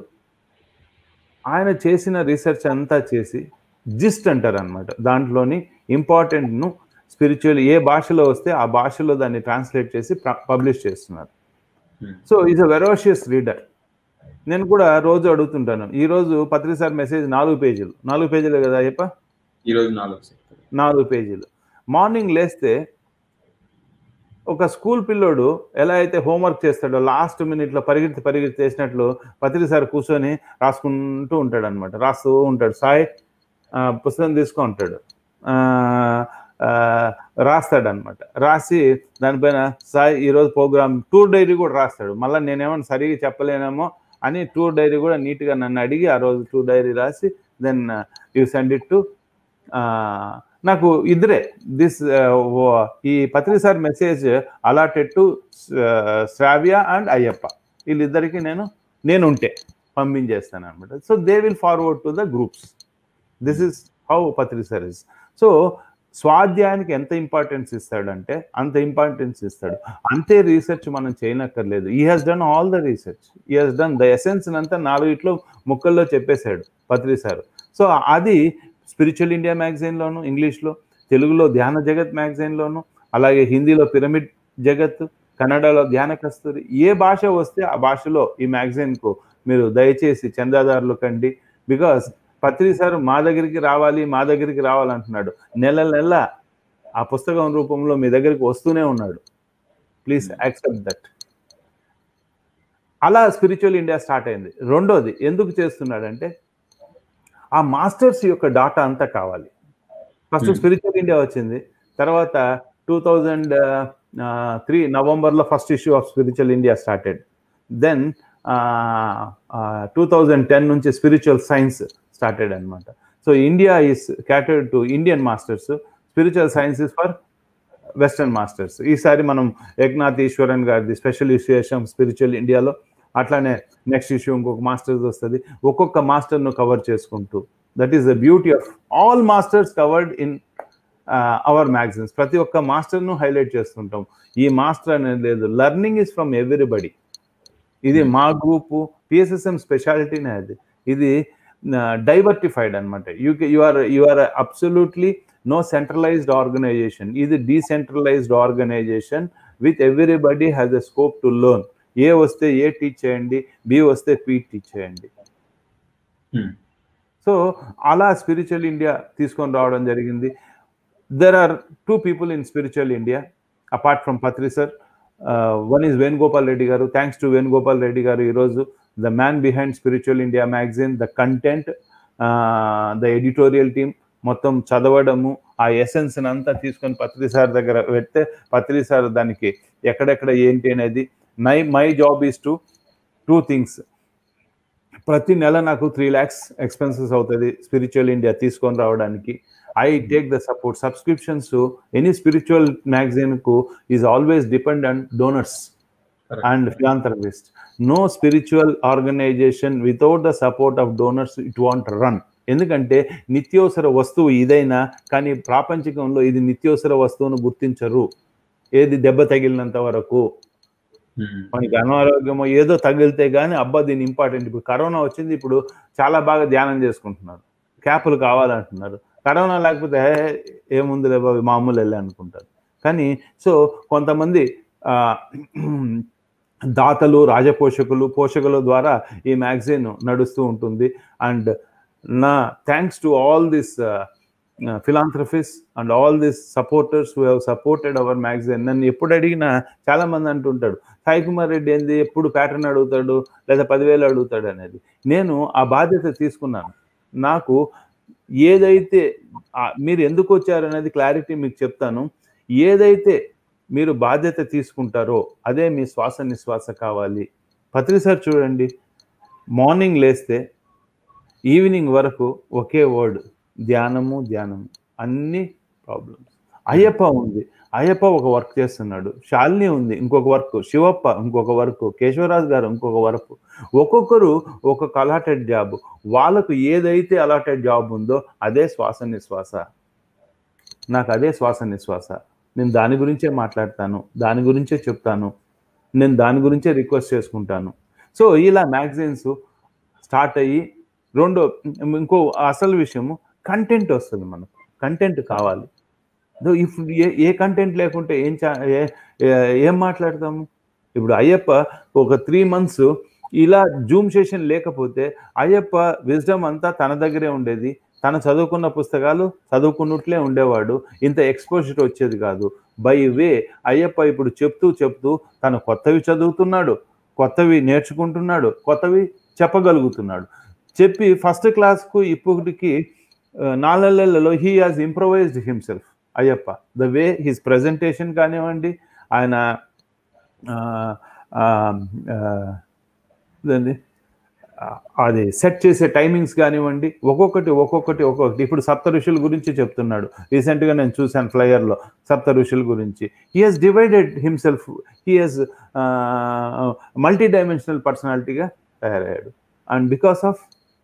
ఆయన చేసిన రీసెర్చ్ అంతా చేసి జిస్ట్ అంటారు అనమాట దాంట్లోని ఇంపార్టెంట్ను స్పిరిచువల్ ఏ భాషలో వస్తే ఆ భాషలో దాన్ని ట్రాన్స్లేట్ చేసి పబ్లిష్ చేస్తున్నారు so is a voracious reader నేను కూడా రోజు అడుగుతుంటాను ఈ రోజు పత్రి సార్ మెసేజ్ నాలుగు పేజీలు నాలుగు పేజీలు కదా చెప్ప ఈరోజు నాలుగు నాలుగు పేజీలు మార్నింగ్ లేస్తే ఒక స్కూల్ పిల్లోడు ఎలా అయితే హోంవర్క్ చేస్తాడో లాస్ట్ మినిట్లో పరిగెత్తి పరిగెత్తి చేసినట్లు పత్రి సార్ కూర్చొని రాసుకుంటూ ఉంటాడు అనమాట రాస్తూ ఉంటాడు సాయి పుస్తకం తీసుకొని ఉంటాడు రాస్తాడు అనమాట రాసి దానిపైన సాయి ఈరోజు ప్రోగ్రామ్ టూర్ డైరీ కూడా రాస్తాడు మళ్ళీ నేనేమన్నా సరిగా చెప్పలేనేమో అని టూర్ డైరీ కూడా నీట్గా నన్ను అడిగి ఆ రోజు టూర్ డైరీ రాసి then you send it to నాకు ఇద్దరే దిస్ ఈ Patri sir message allotted to Shravya and Ayyappa వీళ్ళిద్దరికి నేను నేను ఉంటే పంపించేస్తాను అనమాట so they will forward to the groups this is how Patri sir is so స్వాధ్యాయానికి ఎంత ఇంపార్టెన్స్ ఇస్తాడంటే అంత ఇంపార్టెన్స్ ఇస్తాడు అంతే రీసెర్చ్ మనం చేయనక్కర్లేదు he has done all the research he has done the essence అంతా నాలుగిట్లో ముక్కల్లో చెప్పేశాడు పత్రి సార్ సో అది స్పిరిచువల్ ఇండియా మ్యాగజైన్లోను ఇంగ్లీష్లో తెలుగులో ధ్యాన జగత్ మ్యాగజైన్లోను అలాగే హిందీలో పిరమిడ్ జగత్ కన్నడలో ధ్యాన కస్తూరి ఏ భాష వస్తే ఆ భాషలో ఈ మ్యాగజైన్కు మీరు దయచేసి చందాదారులు కండి బికాస్ పత్రి సార్ మా దగ్గరికి రావాలి మా దగ్గరికి రావాలంటున్నాడు నెల నెల ఆ పుస్తకం రూపంలో మీ దగ్గరికి వస్తూనే ఉన్నాడు ప్లీజ్ యాక్సెప్ట్ దట్ అలా స్పిరిచువల్ ఇండియా స్టార్ట్ అయింది రెండోది ఎందుకు చేస్తున్నాడంటే ఆ మాస్టర్స్ యొక్క డాటా అంతా కావాలి ఫస్ట్ స్పిరిచువల్ ఇండియా వచ్చింది తర్వాత టూ థౌజండ్ త్రీ నవంబర్లో first issue of spiritual India started then two thousand ten నుంచి స్పిరిచువల్ సైన్స్ స్టార్టెడ్ అనమాట so India is catered to Indian masters spiritual science is for western masters ఈసారి మనం ఏక్నాథ్ ఈశ్వరన్ గారిది special ఇష్యూషన్ spiritual ఇండియాలో అట్లానే next issue ఇంకొక masters వస్తుంది ఒక్కొక్క మాస్టర్ను కవర్ చేసుకుంటూ that is the beauty of all masters covered in our magazines ప్రతి ఒక్క మాస్టర్ను హైలైట్ చేస్తుంటాం ఈ మాస్టర్ అనేది లేదు లర్నింగ్ ఇస్ ఫ్రమ్ ఎవ్రీబడి ఇది మా గ్రూపు పిఎస్ఎస్ఎం స్పెషాలిటీనే అది ఇది డైవర్టిఫైడ్ అనమాట you you are you are absolutely no centralised organisation ఇది decentralised organisation with everybody has a scope to learn A వస్తే ఏ టీచ్ చేయండి బి వస్తే పి టీచ్ చేయండి సో అలా స్పిరిచువల్ ఇండియా తీసుకొని రావడం జరిగింది there are two people in spiritual India apart from Patri sir one is Venugopal Reddy garu thanks to Venugopal Reddy garu ఈరోజు the man behind spiritual India magazine the content the editorial team మొత్తం చదవడము ఆ ఎసెన్స్ అంతా తీసుకొని పత్రి సార్ దగ్గర పెడితే పత్రి సార్ దానికి ఎక్కడెక్కడ ఏంటి అనేది my my job is to two things ప్రతి నెల నాకు త్రీ ల్యాక్స్ ఎక్స్పెన్సెస్ అవుతుంది స్పిరిచువల్ ఇండియా తీసుకొని రావడానికి I take the support subscriptions any spiritual మ్యాగజైన్కు is always depend on donors Correct. and philanthropist. No spiritual organization without the support of donors it won't run. ఎందుకంటే నిత్యోవసర వస్తువు ఇదైనా కానీ ప్రాపంచికంలో ఇది నిత్యోవసర వస్తువును గుర్తించరు ఏది దెబ్బ తగిలినంత వరకు Hmm. మనకి అనారోగ్యమో ఏదో తగిలితే కానీ అబ్బా దీని ఇంపార్టెంట్ ఇప్పుడు కరోనా వచ్చింది ఇప్పుడు చాలా బాగా ధ్యానం చేసుకుంటున్నారు క్యాపులు కావాలంటున్నారు కరోనా లేకపోతే "హే, ఏముంది రే బాబు మామూలు వెళ్ళి అనుకుంటారు కానీ సో కొంతమంది ఆ, దాతలు రాజపోషకులు పోషకుల ద్వారా ఈ మ్యాగజైన్ నడుస్తూ ఉంటుంది అండ్ నా thanks to all this philanthropists and all this supporters who have supported our magazine నన్ను ఎప్పుడు అడిగినా చాలా మంది అంటుంటాడు సాయి కుమార్ రెడ్డి ఏంది ఎప్పుడు ప్యాటర్న్ అడుగుతాడు లేదా పదివేలు అడుగుతాడు అనేది నేను ఆ బాధ్యత తీసుకున్నాను నాకు ఏదైతే ఆ, మీరు ఎందుకు వచ్చారు అనేది క్లారిటీ మీకు చెప్తాను ఏదైతే మీరు బాధ్యత తీసుకుంటారో అదే మీ శ్వాస నిశ్వాస కావాలి పత్రి సార్ చూడండి మార్నింగ్ లేస్తే ఈవినింగ్ వరకు ఒకే వర్డ్ ధ్యానము ధ్యానము అన్ని ప్రాబ్లమ్స్ అయ్యప్ప ఉంది అయ్యప్ప ఒక వర్క్ చేస్తున్నాడు శాలిని ఉంది ఇంకొక వర్క్ శివప్ప ఇంకొక వర్క్ కేశవరాజు గారు ఇంకొక వర్క్ ఒక్కొక్కరు ఒక్కొక్క అలాటెడ్ జాబ్ వాళ్ళకు ఏదైతే అలాటెడ్ జాబ్ ఉందో అదే శ్వాస నిశ్వాస నాకు అదే శ్వాస నిశ్వాస నేను దాని గురించే మాట్లాడతాను దాని గురించే చెప్తాను నేను దాని గురించే రిక్వెస్ట్ చేసుకుంటాను సో ఇలా మ్యాగజైన్స్ స్టార్ట్ అయ్యి రెండో ఇంకో అసలు విషయము కంటెంట్ వస్తుంది మనకు కంటెంట్ కావాలి ఇఫ్ ఏ ఏ కంటెంట్ లేకుంటే ఏం చా ఏ- ఏ- ఏం మాట్లాడతాము ఇప్పుడు అయ్యప్ప ఒక త్రీ మంత్స్ ఇలా జూమ్ సెషన్ లేకపోతే అయ్యప్ప విజ్డమ్ అంతా తన దగ్గరే ఉండేది తను చదువుకున్న పుస్తకాలు చదువుకున్నట్లే ఉండేవాడు ఇంత ఎక్స్పోజర్ వచ్చేది కాదు బై వే అయ్యప్ప ఇప్పుడు చెప్తూ చెప్తూ తను కొత్తవి చదువుతున్నాడు కొత్తవి నేర్చుకుంటున్నాడు కొత్తవి చెప్పగలుగుతున్నాడు చెప్పి ఫస్ట్ క్లాస్కు ఇప్పటికి ఆ, నాలుగు నెలలలో he has improvised himself Ayyappa the way his presentation కానివ్వండి ఆయన ఆ, ఆ, ఆ, ఇదండి, ఆ, అది సెట్ చేసే టైమింగ్స్ కానివ్వండి ఒక్కొక్కటి ఒక్కొక్కటి ఒక్కొక్కటి ఇప్పుడు సప్త ఋషుల గురించి చెప్తున్నాడు రీసెంట్గా నేను చూశాను ఫ్లయర్లో సప్త ఋషుల గురించి he has divided himself he has multi dimensional పర్సనాలిటీగా తయారయ్యాడు and because of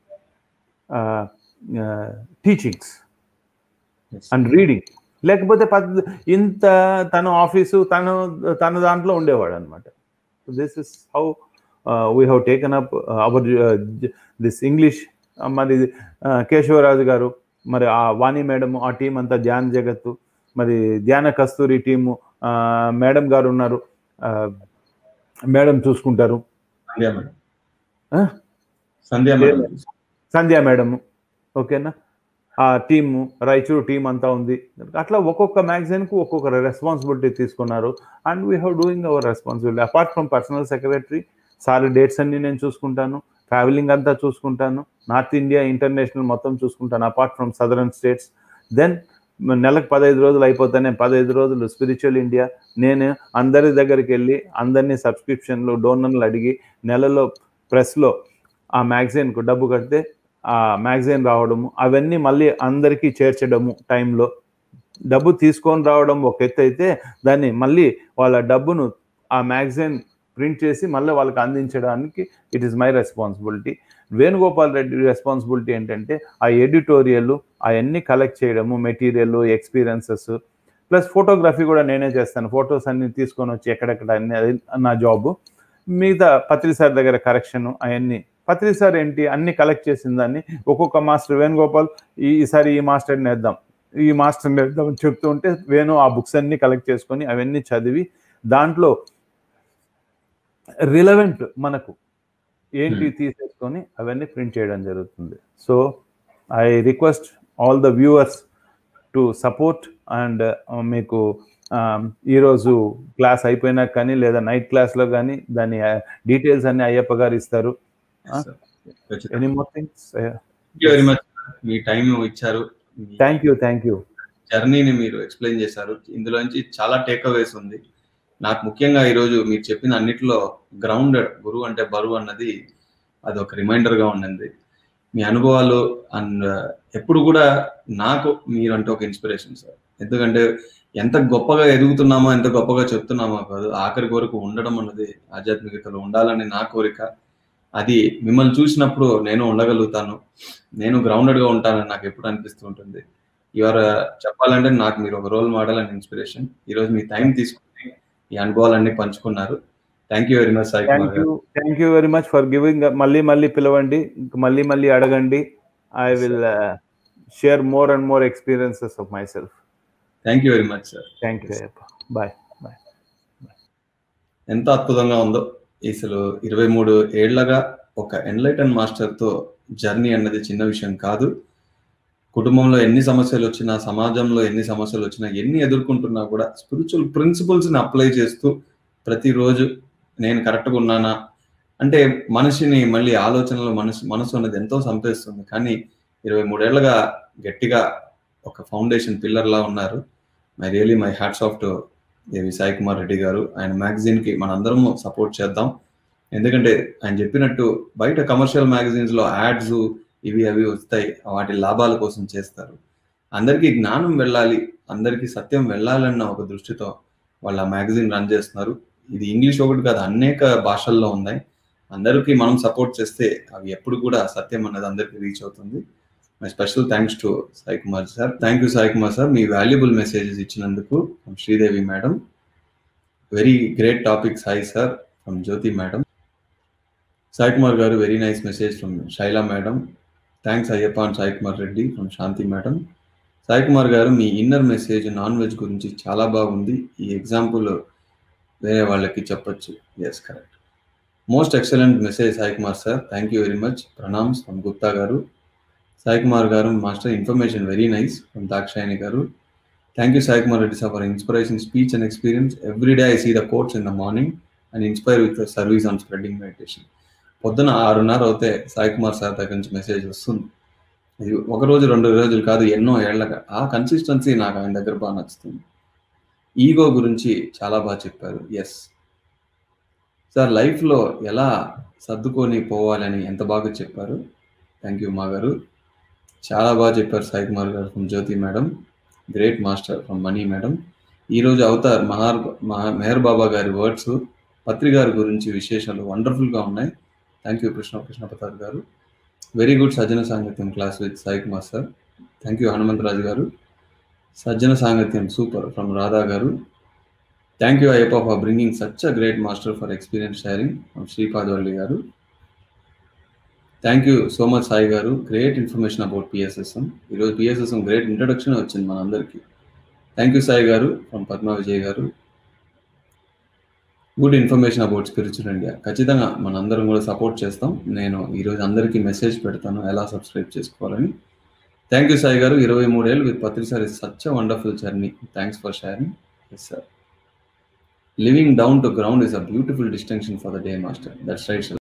teachings Yes. And reading లేకపోతే పద్ ఇంత తను ఆఫీసు తను తన దాంట్లో ఉండేవాడు అనమాట this is how we have taken up our this English మరి uh, కేశవరాజు గారు మరి ఆ వాణి మేడం ఆ టీం అంతా ధ్యాన్ జగత్తు మరి ధ్యాన కస్తూరి టీము మేడం గారు ఉన్నారు మేడం చూసుకుంటారు Sandhya madam Huh? Sandhya madam Sandhya madam ఓకేనా ఆ టీము రాయచూరు టీం అంతా ఉంది అట్లా ఒక్కొక్క మ్యాగజైన్కు ఒక్కొక్క రెస్పాన్సిబిలిటీ తీసుకున్నారు and we have doing our responsibility apart from personal secretary sir dates అన్ని నేను చూసుకుంటాను ట్రావెలింగ్ అంతా చూసుకుంటాను నార్త్ ఇండియా ఇంటర్నేషనల్ మొత్తం చూసుకుంటాను apart from southern states then నెలకు పదహైదు రోజులు అయిపోతానే పదహైదు రోజులు స్పిరిచువల్ ఇండియా నేను అందరి దగ్గరికి వెళ్ళి అందరినీ సబ్స్క్రిప్షన్లు డోనర్లు అడిగి నెలలో ప్రెస్లో ఆ మ్యాగజైన్కు డబ్బు కడితే ఆ మ్యాగజైన్ రావడము అవన్నీ మళ్ళీ అందరికీ చేర్చడము టైంలో డబ్బు తీసుకొని రావడం ఒక ఎత్తు అయితే దాన్ని మళ్ళీ వాళ్ళ డబ్బును ఆ మ్యాగజైన్ ప్రింట్ చేసి మళ్ళీ వాళ్ళకి అందించడానికి it is my responsibility Venugopal Reddy responsibility ఏంటంటే ఆ ఎడిటోరియల్ అవన్నీ కలెక్ట్ చేయడము మెటీరియల్ ఎక్స్పీరియన్సెస్ ప్లస్ ఫోటోగ్రఫీ కూడా నేనే చేస్తాను ఫొటోస్ అన్ని తీసుకొని వచ్చి ఎక్కడెక్కడ అన్ని అది నా జాబ్ మిగతా పత్రి సార్ దగ్గర కరెక్షన్ అవన్నీ పత్రి సార్ ఏంటి అన్ని కలెక్ట్ చేసిన దాన్ని ఒక్కొక్క మాస్టర్ వేణుగోపాల్ ఈ ఈసారి ఈ మాస్టర్ నేద్దాం ఈ మాస్టర్ నేద్దాం అని చెప్తూ ఉంటే వేణు ఆ బుక్స్ అన్ని కలెక్ట్ చేసుకొని అవన్నీ చదివి దాంట్లో రిలవెంట్ మనకు ఏంటి తీసేసుకొని అవన్నీ ప్రింట్ చేయడం జరుగుతుంది so I request all the viewers to support and మీకు um, ఈరోజు క్లాస్ అయిపోయినాక కానీ లేదా నైట్ క్లాస్లో కానీ దాని డీటెయిల్స్ అన్ని అయ్యప్ప గారు ఇస్తారు any more things very much మీ టైం ఇచ్చారు మీ థ్యాంక్ యూ థ్యాంక్ యూ జర్నీని మీరు ఎక్స్ప్లెయిన్ చేశారు ఇందులోంచి చాలా టేక్ అవేస్ ఉంది నాకు ముఖ్యంగా ఈరోజు మీరు చెప్పిన అన్నిటిలో గ్రౌండెడ్ గురువు అంటే బరువు అన్నది అది ఒక రిమైండర్ గా ఉండింది మీ అనుభవాలు అండ్ ఎప్పుడు కూడా నాకు మీరు అంటే ఒక ఇన్స్పిరేషన్ సార్ ఎందుకంటే ఎంత గొప్పగా ఎదుగుతున్నామో ఎంత గొప్పగా చెప్తున్నామో కాదు ఆఖరి వరకు ఉండడం అన్నది ఆధ్యాత్మికతలో ఉండాలని నా కోరిక అది మిమ్మల్ని చూసినప్పుడు నేను ఉండగలుగుతాను నేను గ్రౌండెడ్ గా ఉంటానని నాకు ఎప్పుడు అనిపిస్తూ ఉంటుంది ఇవాళ చెప్పాలంటే నాకు మీరు ఒక రోల్ మోడల్ అండ్ ఇన్స్పిరేషన్ ఈ రోజు మీ టైం తీసుకుని ఈ అనుభవాలన్నీ పంచుకున్నారు thank you very much Sai Kumar thank you garu thank you very much for giving మళ్ళీ మళ్ళీ పిలవండి ఇంక మళ్ళీ మళ్ళీ అడగండి I will share more and more experiences of my self thank you very much sir thank you bye bye ఎంత అద్భుతంగా ఉందో అసలు ఇరవై మూడు ఏళ్లగా ఒక ఎన్లైటన్ మాస్టర్తో జర్నీ అన్నది చిన్న విషయం కాదు కుటుంబంలో ఎన్ని సమస్యలు వచ్చినా సమాజంలో ఎన్ని సమస్యలు వచ్చినా ఎన్ని ఎదుర్కొంటున్నా కూడా స్పిరిచువల్ ప్రిన్సిపల్స్ని అప్లై చేస్తూ ప్రతిరోజు నేను కరెక్ట్గా ఉన్నానా అంటే మనిషిని మళ్ళీ ఆలోచనలో మనసు మనసు అన్నది ఎంతో సంపేస్తుంది కానీ ఇరవై మూడేళ్లుగా గట్టిగా ఒక ఫౌండేషన్ పిల్లర్లా ఉన్నారు my really my hats off to Devi Sai Kumar Reddy garu ఆయన magazine కి మనందరము సపోర్ట్ చేద్దాం ఎందుకంటే ఆయన చెప్పినట్టు బయట కమర్షియల్ మ్యాగజైన్స్ లో యాడ్స్ ఇవి అవి వస్తాయి వాటి లాభాల కోసం చేస్తారు అందరికీ జ్ఞానం వెళ్ళాలి అందరికీ సత్యం వెళ్ళాలన్న ఒక దృష్టితో వాళ్ళ మ్యాగజైన్ రన్ చేస్తున్నారు ఇది ఇంగ్లీష్ ఒకటి కాదు అనేక భాషల్లో ఉన్నాయి అందరికీ మనం సపోర్ట్ చేస్తే అవి ఎప్పుడు కూడా సత్యం అనేది అందరికీ రీచ్ అవుతుంది my special thanks to Sai Kumar sir thank you Sai Kumar sir మీ వాల్యుబుల్ మెసేజెస్ ఇచ్చినందుకు from Sridevi madam very great topic Sai sir from Jyothi madam Sai Kumar garu very nice message from Shaila madam thanks Ayyappa and Sai Kumar Reddy from Shanti madam Sai Kumar garu మీ ఇన్నర్ మెసేజ్ నాన్ వెజ్ గురించి చాలా బాగుంది ఈ example వేరే వాళ్ళకి చెప్పొచ్చు yes correct most excellent message Sai Kumar sir thank you very much pranams from Gupta garu Sai Kumar garu master information very nice from Dakshayani garu thank you Sai Kumar Reddy sir for inspiration speech and experience every day I see the quotes in the morning and inspire with service on spreading meditation పొద్దున ఆరున్నర అవుతే Sai Kumar sir దగ్గర నుంచి message వస్తుంది ఇది ఒక రోజు రెండు రోజులు కాదు ఎన్నో ఏళ్లగా ఆ కన్సిస్టెన్సీ నాకు ఆయన దగ్గర బాగా నచ్చుతుంది ఈగో గురించి చాలా బాగా చెప్పారు ఎస్ సార్ లైఫ్లో ఎలా సర్దుకొని పోవాలని ఎంత బాగా చెప్పారు థ్యాంక్ యూ మా గారు చాలా బాగా చెప్పారు Sai Kumar garu from Jyothi madam great master from Mani madam ఈరోజు అవతార్ మహార్ మహా మెహర్ బాబా గారి వర్డ్స్ పత్రి గారి గురించి విశేషాలు వండర్ఫుల్గా ఉన్నాయి thank you Krishna Krishna Prasad garu very good సజ్జన సాంగత్యం class with Sai Kumar sir thank you Hanumantharaju garu సజ్జన సాంగత్యం super from Radha garu thank you Ayyappa for bringing such a great master for experience sharing from Sripadavalli garu thank you so much Sai garu great information about PSSM ఈరోజు PSSM great introduction వచ్చింది మనందరికీ thank you Sai గారు from Padma Vijay garu good information about spiritual India ఖచ్చితంగా మనందరం కూడా support చేస్తాం నేను ఈరోజు అందరికీ మెసేజ్ పెడతాను ఎలా సబ్స్క్రైబ్ చేసుకోవాలని థ్యాంక్ యూ సాయి గారు ఇరవై మూడేళ్ళు with Patri sir such wonderful journey thanks for sharing yes sir living down to ground is a beautiful distinction for the day master that's right